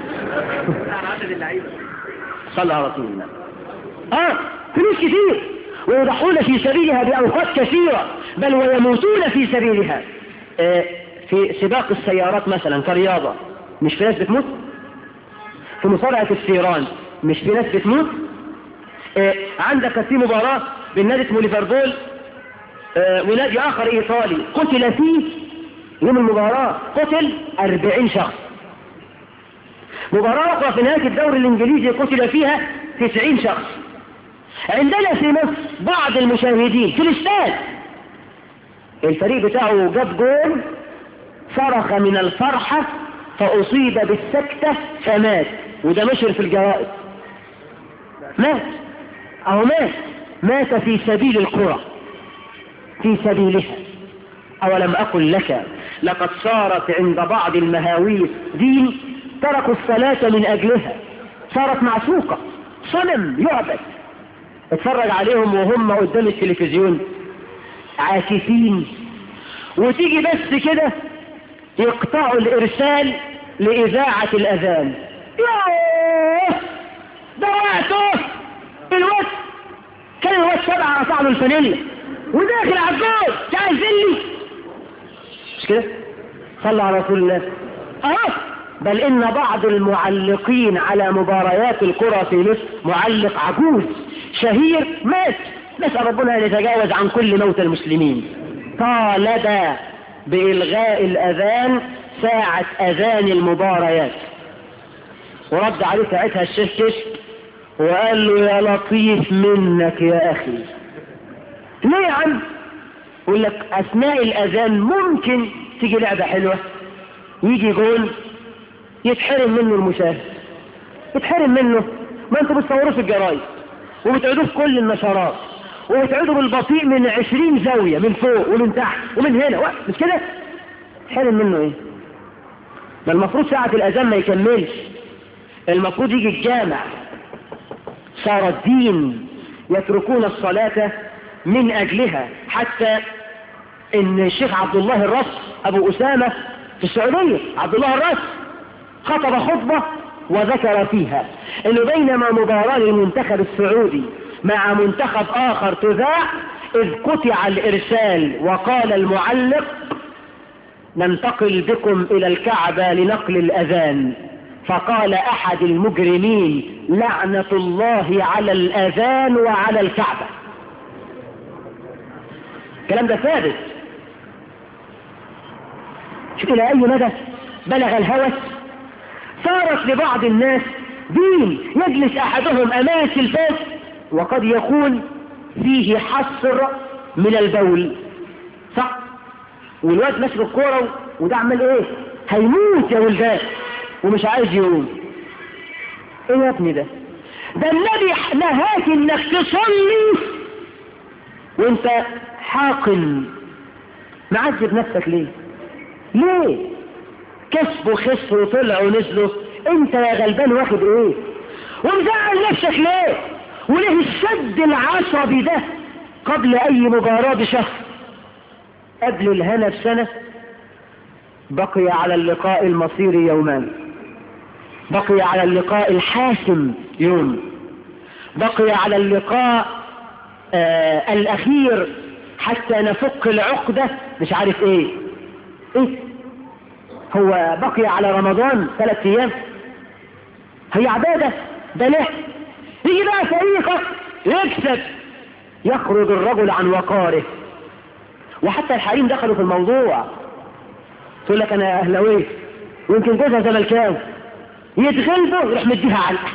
صلى على رسول الله اه فلوس كتير ويضحون في سبيلها بأوقات كثيرة بل ويموتون في سبيلها آه في سباق السيارات مثلا كرياضة مش في ناس بتموت في مصارعة السيران مش في ناس بتموت آه عندك في مباراة بين نادي اسمه ليفربول آه ونادي آخر إيطالي قتل فيه يوم المباراة قتل 40 شخص مباراة أخرى في نهاية الدوري الإنجليزي قتل فيها 90 شخص عندنا في مصر بعض المشاهدين في الاستاد الفريق بتاعه جاب جول صرخ من الفرحة فأصيب بالسكتة فمات وده نشر في الجرائد مات أو مات مات في سبيل القرى في سبيلها أولم أقل لك لقد صارت عند بعض المهاويس دين تركوا الصلاة من أجلها صارت معشوقة صنم يعبد اتفرج عليهم وهم قدام التلفزيون عاكفين وتيجي بس كده يقطعوا الإرسال لإذاعة الأذان يوه ده وقته الوقت كان الوقت سبعة قطع له الفانيلا وداخل على الجول تعال زلي مش كده صلى على رسول الله اه بل ان بعض المعلقين على مباريات الكرة في مصر معلق عجوز شهير مات نسأل ربنا ان يتجاوز عن كل موت المسلمين طالب بإلغاء الأذان ساعة أذان المباريات ورد عليه ساعتها الشيخ كشك وقال له يا لطيف منك يا أخي ليه يا عم يقول لك أثناء الأذان ممكن تيجي لعبة حلوة يجي جول يتحرم منه المشاهد يتحرم منه ما انتوا بتصوروه في الجرايد وبتعيدوه في كل النشرات وبتعيدوا بالبطيء من عشرين زاوية من فوق ومن تحت ومن هنا مش كده تحرم منه ايه ما المفروض ساعة الأذان ما يكملش المفروض يجي الجامع صار الدين يتركون الصلاة من أجلها حتى إن الشيخ عبد الله الرس أبو أسامة في السعودية عبد الله الرس خطب خطبة وذكر فيها إنه بينما مباراة للمنتخب السعودي مع منتخب آخر تذاع إذ قطع الإرسال وقال المعلق ننتقل بكم إلى الكعبة لنقل الأذان فقال أحد المجرمين لعنة الله على الأذان وعلى الكعبة الكلام ده ثابت شوف إلى أي مدى بلغ الهوس صارت لبعض الناس دين يجلس أحدهم أمام التلفاز وقد يكون فيه حصر من البول صح والواد ماسك الكوره وده عمال ايه هيموت يا ولدان ومش عايز يقوم ايه يا ابني ده ده النبي نهاك انك تصلي وانت حاقن معذب نفسك ليه ليه كسبوا خسروا وطلعوا ونزلوا انت يا غلبان واخد ايه ومزعل نفسك ليه وليه الشد العصبي ده قبل اي مباراة بشهر قبل الهنا بسنة بقي على اللقاء المصيري يومان بقي على اللقاء الحاسم يوم بقي على اللقاء آه الاخير حتى نفك العقدة مش عارف ايه ايه هو بقي على رمضان ثلاث ايام هي عبادة ده ليه يجي بقى فريقك يكسب يخرج الرجل عن وقاره وحتى الحريم دخلوا في الموضوع تقول لك انا اهلاوي ويمكن جوزها زملكاوي يتغلبوا يروح مديها علقه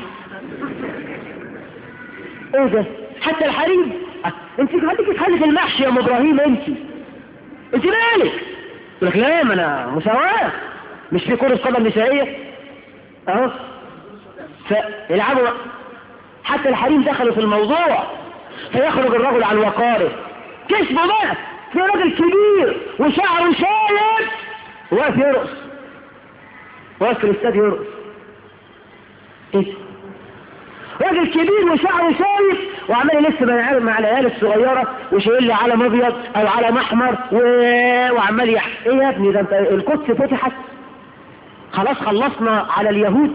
ايه ده حتى الحريم أه. انت خليك تحلف المحشي يا ام ابراهيم انت انت مالك يقول لك لا ما انا مساواه مش في كره قدم نسائيه اهو فيلعبوا حتى الحريم دخلوا في الموضوع فيخرج الرجل عن وقاره كسبه بقى في راجل كبير وشعره شايب واقف يرقص واقف في الاستاد يرقص ايه راجل كبير وشعره شايب وعمال يلف مع مع العيال الصغيره وشايل لي علم ابيض او علم احمر و... وعمال يح ايه يا ابني ده انت القدس فتحت خلاص خلصنا على اليهود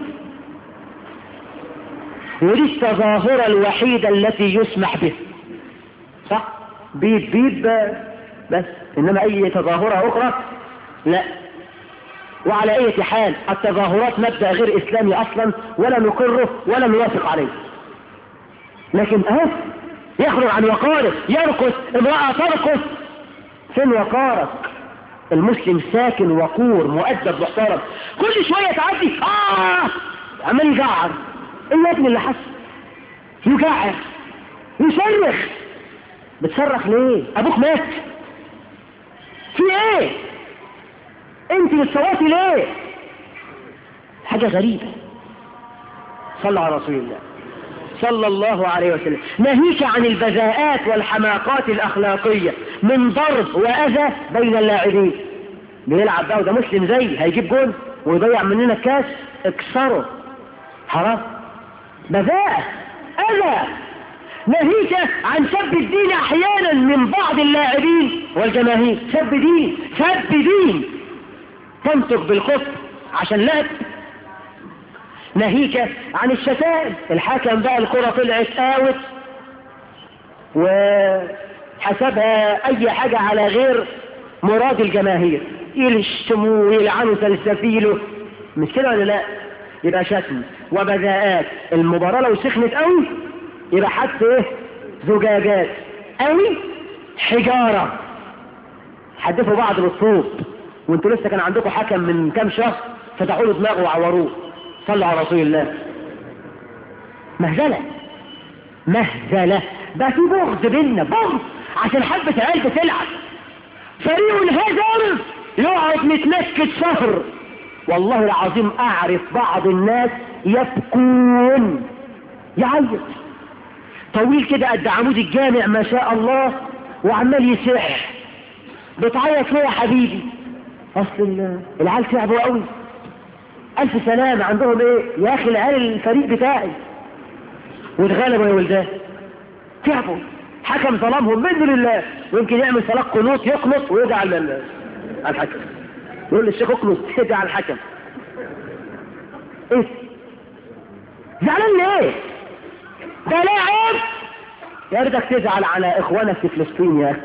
ودي التظاهرة الوحيدة التي يسمح به صح بيت بيت بس انما اي تظاهرة اخرى لا وعلى اي حال التظاهرات مبدأ غير اسلامي اصلا ولا نقره ولا نوافق عليه لكن اهو يخرج عن وقاره يرقص امرأة ترقص فين وقارك المسلم ساكن وقور مؤدب محترم كل شوية تعدي اه عمال يجعر ايه يا ابني اللي حصل يجعر يصرخ بتصرخ ليه ابوك مات في ايه انت بتصوتي ليه حاجة غريبة صلى على رسول الله صلى الله عليه وسلم ناهيك عن البذاءات والحماقات الأخلاقية من ضرب وأذى بين اللاعبين بيلعب بقى وده مسلم زي هيجيب جول ويضيع مننا الكاس اكسره حرام بذاء أذى ناهيك عن سب الدين أحيانا من بعض اللاعبين والجماهير سب دين سب دين تنطق بالكفر عشان لعب ناهيك عن الشتائم الحكم بقى الكرة طلعت اوت وحسبها اي حاجة على غير مراد الجماهير يشتموه ويلعنوا سلسفيله مش كده ولا لا يبقى شتم وبذاءات المباراة لو سخنت قوي يبقى حتى ايه زجاجات قوي حجارة حدفوا بعض بالصوت وانتوا لسه كان عندكم حكم من كام شهر فتحوا له دماغه وعوروه صلوا على رسول الله مهزلة مهزلة ده في بغض بينا بغض عشان حبة عيال بتلعب فريق الهزم يقعد متنكد شهر والله العظيم اعرف بعض الناس يبكون يعيط طويل كده قد عمود الجامع ما شاء الله وعمال يسح بتعيط ليه يا حبيبي اصل العيال تعبوا قوي الف سلام عندهم ايه يا اخي العيال الفريق بتاعي واتغلبوا يا ولدان تعبوا حكم ظلمهم باذن الله ويمكن يعمل صلاه قنوط يقنط ويجعل على الحكم يقول للشيخ اقنط يجعل على الحكم ايه زعلان ليه ده لاعب يردك تزعل على اخوانك في فلسطين يا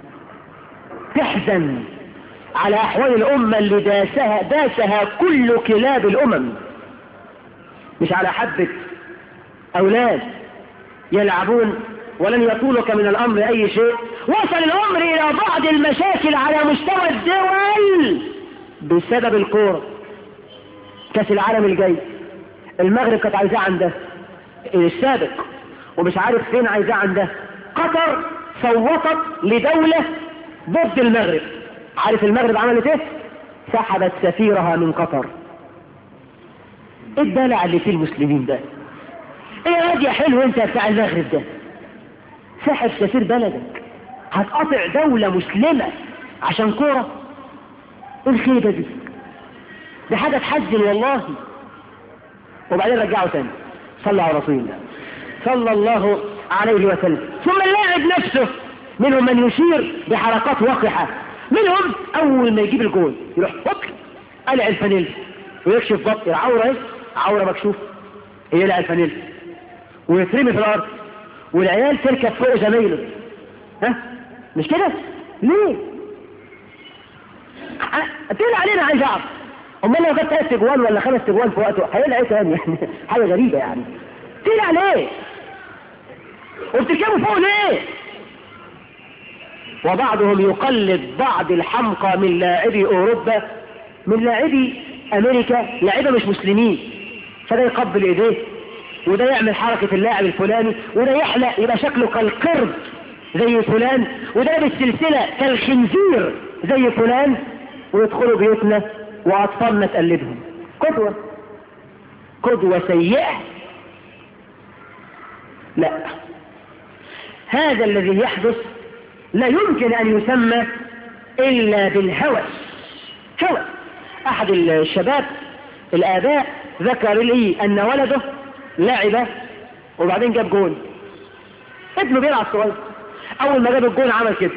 تحزن على احوال الامه اللي داسها داسها كل كلاب الامم مش على حبه اولاد يلعبون ولن يطولك من الامر اي شيء وصل الامر الى بعض المشاكل على مستوى الدول بسبب الكوره كاس العالم الجاي المغرب كانت عايزاه عندها السابق ومش عارف فين عايزاه عندها قطر صوتت لدولة ضد المغرب عارف المغرب عملت ايه سحبت سفيرها من قطر ايه الدلع اللي فيه المسلمين ده ايه واد يا حلو انت بتاع المغرب ده سحب سفير بلدك هتقطع دولة مسلمة عشان كورة ايه الخيبة دي دي حاجة تحزن والله وبعدين رجعوا تاني صلى على رسول الله صلى الله عليه وسلم ثم اللاعب نفسه منهم من يشير بحركات وقحة منهم اول ما يجيب الجول يروح فك قلع الفانيل ويكشف بطن العورة ايه عورة مكشوف يقلع الفانيل ويترمي في الارض والعيال تركب فوق زمايله ها مش كده ليه تقول علينا عايز اعرف امال لو جت ثلاث جوان ولا خمس جوان في وقته هيقلع ايه تاني يعني حاجه غريبه يعني تقلع ليه وبتركبوا فوق ليه وبعضهم يقلد بعض الحمقى من لاعبي اوروبا من لاعبي امريكا لاعبة مش مسلمين فده يقبل ايديه وده يعمل حركة اللاعب الفلاني وده يحلق يبقى شكله كالقرد زي فلان وده بالسلسلة كالخنزير زي فلان ويدخلوا بيوتنا واطفالنا تقلدهم قدوة قدوة سيئة لا هذا الذي يحدث لا يمكن ان يسمى الا بالهوس هوس احد الشباب الاباء ذكر لي ان ولده لعب وبعدين جاب جول ابنه بيلعب صغير اول ما جاب الجول عمل كده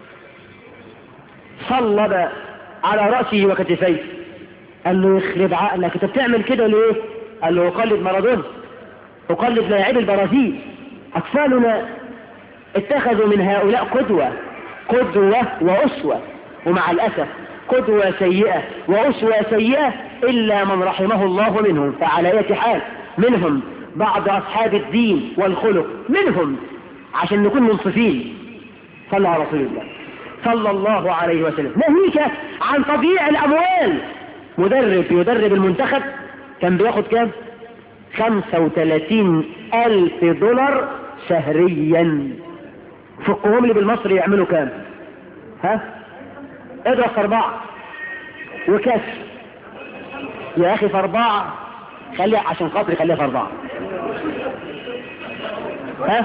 صلب على رأسه وكتفيه قال له يخرب عقلك انت بتعمل كده ليه قال له اقلد مارادونا اقلد لاعبي البرازيل اطفالنا اتخذوا من هؤلاء قدوة قدوة وأسوة ومع الأسف قدوة سيئة وأسوة سيئة إلا من رحمه الله منهم فعلى أي حال منهم بعض أصحاب الدين والخلق منهم عشان نكون منصفين صلى على رسول الله صلى الله عليه وسلم ناهيك عن تضييع الأموال مدرب يدرب المنتخب كان بياخد كام 35 ألف دولار شهريا فقهم لي بالمصري يعملوا كام ها اضرب في اربعة وكاس يا اخي في اربعة خليها عشان خاطري خليها في اربعة ها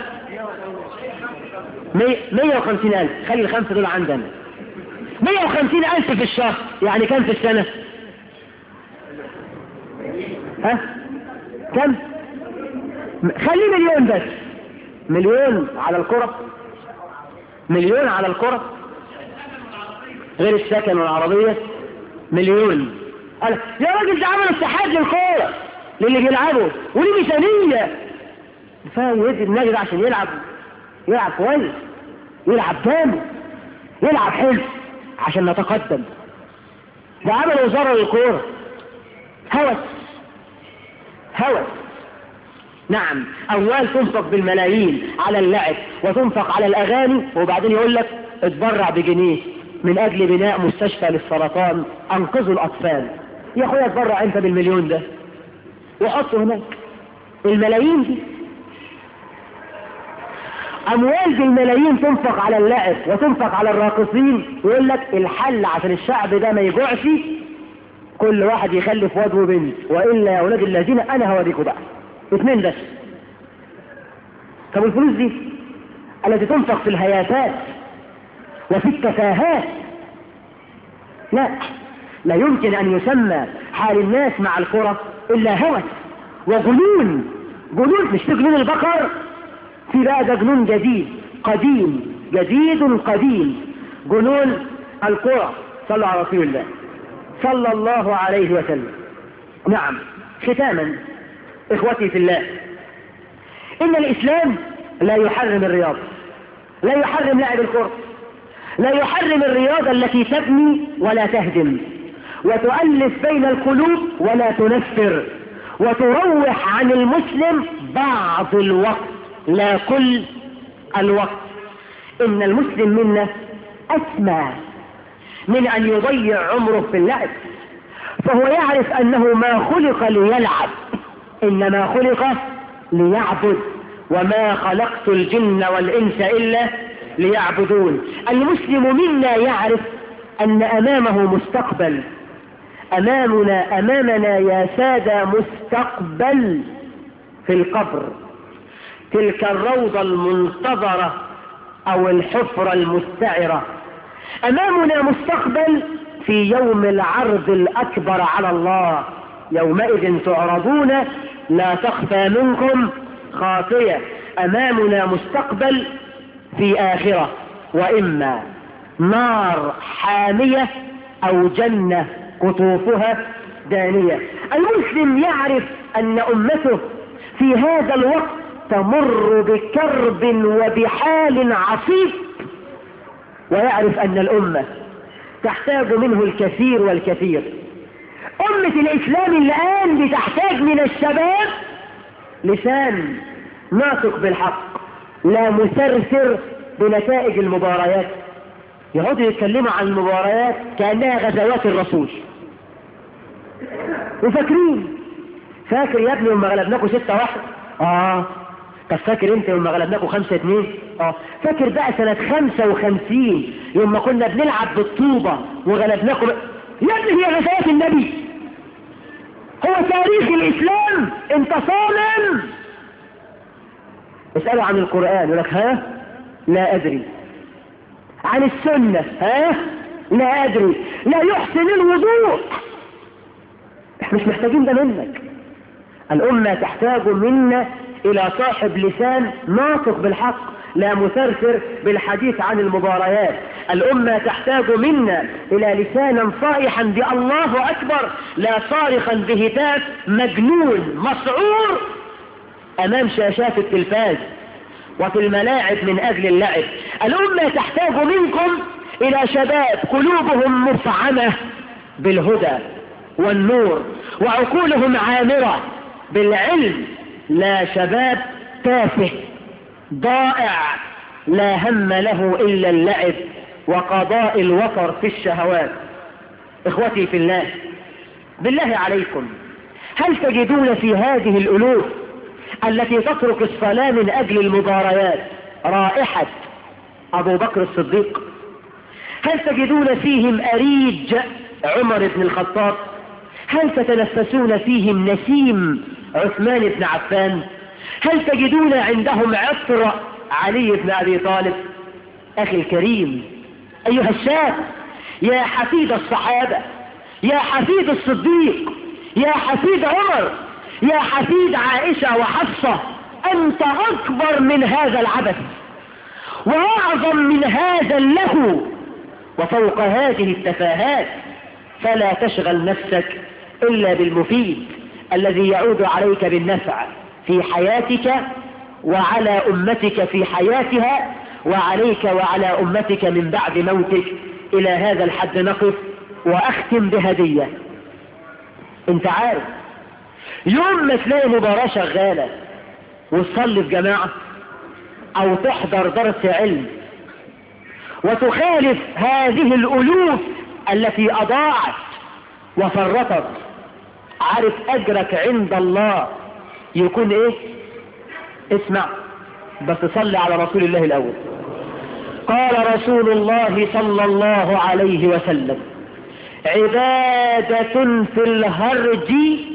مية وخمسين الف خلي الخمسة دول عندنا مية وخمسين الف في الشهر يعني كم في السنة ها كم خليه مليون بس مليون على الكرة مليون على الكرة غير السكن والعربية مليون قال يا راجل ده عمل اتحاد للكورة للي بيلعبوا وليه ميزانية فاهم يدي النادي ده عشان يلعب يلعب كويس يلعب جامد يلعب حلو عشان نتقدم ده عمل وزارة للكورة هوس هوس نعم أموال تنفق بالملايين على اللعب وتنفق على الأغاني وبعدين يقول لك اتبرع بجنيه من أجل بناء مستشفى للسرطان أنقذوا الأطفال يا أخويا اتبرع أنت بالمليون ده وحطه هناك الملايين دي أموال بالملايين تنفق على اللعب وتنفق على الراقصين ويقول لك الحل عشان الشعب ده ما يجوعش كل واحد يخلف واد وبنت وإلا يا أولاد الذين أنا هوريكم بقى اثنين بس طب الفلوس دي التي تنفق في الهيافات وفي التفاهات لا لا يمكن أن يسمى حال الناس مع الكرة إلا هوس وجنون جنون مش في جنون البقر في بقى ده جنون جديد قديم جديد قديم جنون الكرة صلى على رسول الله صلى الله عليه وسلم نعم ختاما اخوتي في الله ان الاسلام لا يحرم الرياضة لا يحرم لعب الكرة لا يحرم الرياضة التي تبني ولا تهدم وتؤلف بين القلوب ولا تنفر وتروح عن المسلم بعض الوقت لا كل الوقت ان المسلم منا اسمى من ان يضيع عمره في اللعب فهو يعرف انه ما خلق ليلعب انما خلق ليعبد وما خلقت الجن والانس الا ليعبدون المسلم منا يعرف ان امامه مستقبل امامنا امامنا يا سادة مستقبل في القبر تلك الروضة المنتظرة او الحفرة المستعرة امامنا مستقبل في يوم العرض الاكبر على الله يومئذ تعرضون لا تخفى منكم خافية امامنا مستقبل في اخرة واما نار حامية او جنة قطوفها دانية المسلم يعرف ان امته في هذا الوقت تمر بكرب وبحال عصيب ويعرف ان الامة تحتاج منه الكثير والكثير امة الاسلام الان بتحتاج من الشباب لسان ناطق بالحق لا مسرسر بنتائج المباريات يقعدوا يتكلموا عن المباريات كأنها غزوات الرسول وفاكرين فاكر يا ابني لما غلبناكم ستة واحد اه طب فاكر انت لما غلبناكم خمسة اتنين اه فاكر بقى سنة خمسة وخمسين يوم ما كنا بنلعب بالطوبة وغلبناكم يا ابني هي غزوات النبي هو تاريخ الاسلام انت صامم اسألوا عن القرآن يقول لك ها لا ادري عن السنة ها لا ادري لا يحسن الوضوء احنا مش محتاجين ده منك الامة تحتاج منا الى صاحب لسان ناطق بالحق لا مسرسر بالحديث عن المباريات الامة تحتاج منا الى لسانا صائحا بالله اكبر لا صارخا بهتاف مجنون مسعور امام شاشات التلفاز وفي الملاعب من اجل اللعب الامة تحتاج منكم الى شباب قلوبهم مفعمة بالهدى والنور وعقولهم عامرة بالعلم لا شباب تافه ضائع لا هم له الا اللعب وقضاء الوطر في الشهوات اخوتي في الله بالله عليكم هل تجدون في هذه الالوف التي تترك الصلاة من اجل المباريات رائحة ابو بكر الصديق هل تجدون فيهم اريج عمر بن الخطاب هل تتنفسون فيهم نسيم عثمان بن عفان هل تجدون عندهم عطر علي بن ابي طالب اخي الكريم ايها الشاب يا حفيد الصحابة يا حفيد الصديق يا حفيد عمر يا حفيد عائشة وحفصة انت اكبر من هذا العبث واعظم من هذا اللهو وفوق هذه التفاهات فلا تشغل نفسك الا بالمفيد الذي يعود عليك بالنفع في حياتك وعلى أمتك في حياتها وعليك وعلى أمتك من بعد موتك إلى هذا الحد نقف وأختم بهدية انت عارف يوم ما تلاقي مباراة شغالة وتصلي في جماعة أو تحضر درس علم وتخالف هذه الألوف التي أضاعت وفرطت عارف أجرك عند الله يكون إيه اسمع بس صلي على رسول الله الأول قال رسول الله صلى الله عليه وسلم عبادة في الهرج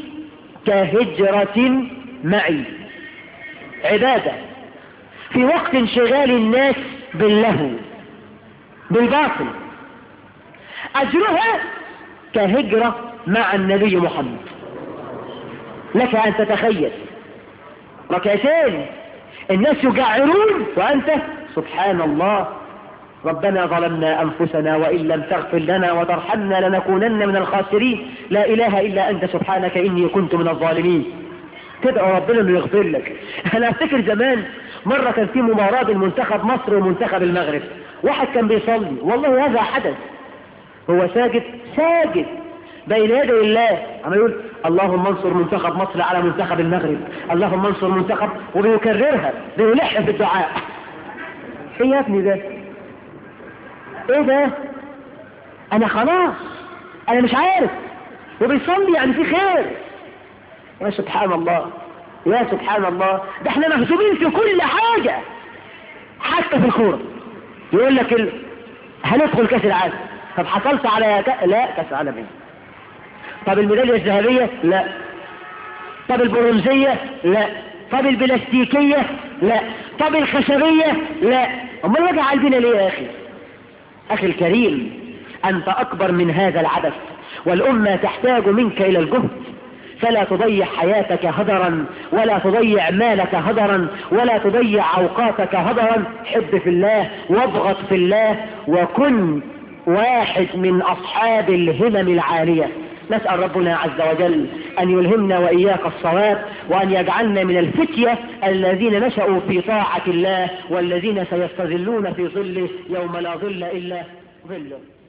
كهجرة معي عبادة في وقت انشغال الناس باللهو بالباطل أجرها كهجرة مع النبي محمد لك أن تتخيل ركعتين الناس يجعرون وأنت سبحان الله ربنا ظلمنا أنفسنا وإن لم تغفر لنا وترحمنا لنكونن من الخاسرين لا إله إلا أنت سبحانك إني كنت من الظالمين تدعو ربنا انه يغفر لك انا افتكر زمان مرة كان في مباراة بين منتخب مصر ومنتخب المغرب واحد كان بيصلي والله هذا حدث هو ساجد ساجد بين يدي الله عم يقول اللهم انصر منتخب مصر على منتخب المغرب اللهم انصر منتخب وبيكررها بيلح في الدعاء ايه يا ابني ده ايه ده انا خلاص انا مش عارف وبيصلي يعني في خير يا سبحان الله يا سبحان الله ده احنا مهزومين في كل حاجة حتى في الكورة يقول لك ال... هندخل كاس العالم طب حصلت على ك... لا كاس العالم ايه طب الميدالية الذهبية لا طب البرونزية لا طب البلاستيكية لا طب الخشبية لا امال وجع قلبنا ليه يا اخي اخي الكريم انت اكبر من هذا العبث والامة تحتاج منك الى الجهد فلا تضيع حياتك هدرا ولا تضيع مالك هدرا ولا تضيع اوقاتك هدرا حب في الله وابغض في الله وكن واحد من اصحاب الهمم العالية نسأل ربنا عز وجل أن يلهمنا وإياك الصواب وأن يجعلنا من الفتية الذين نشأوا في طاعة الله والذين سيستظلون في ظله يوم لا ظل إلا ظله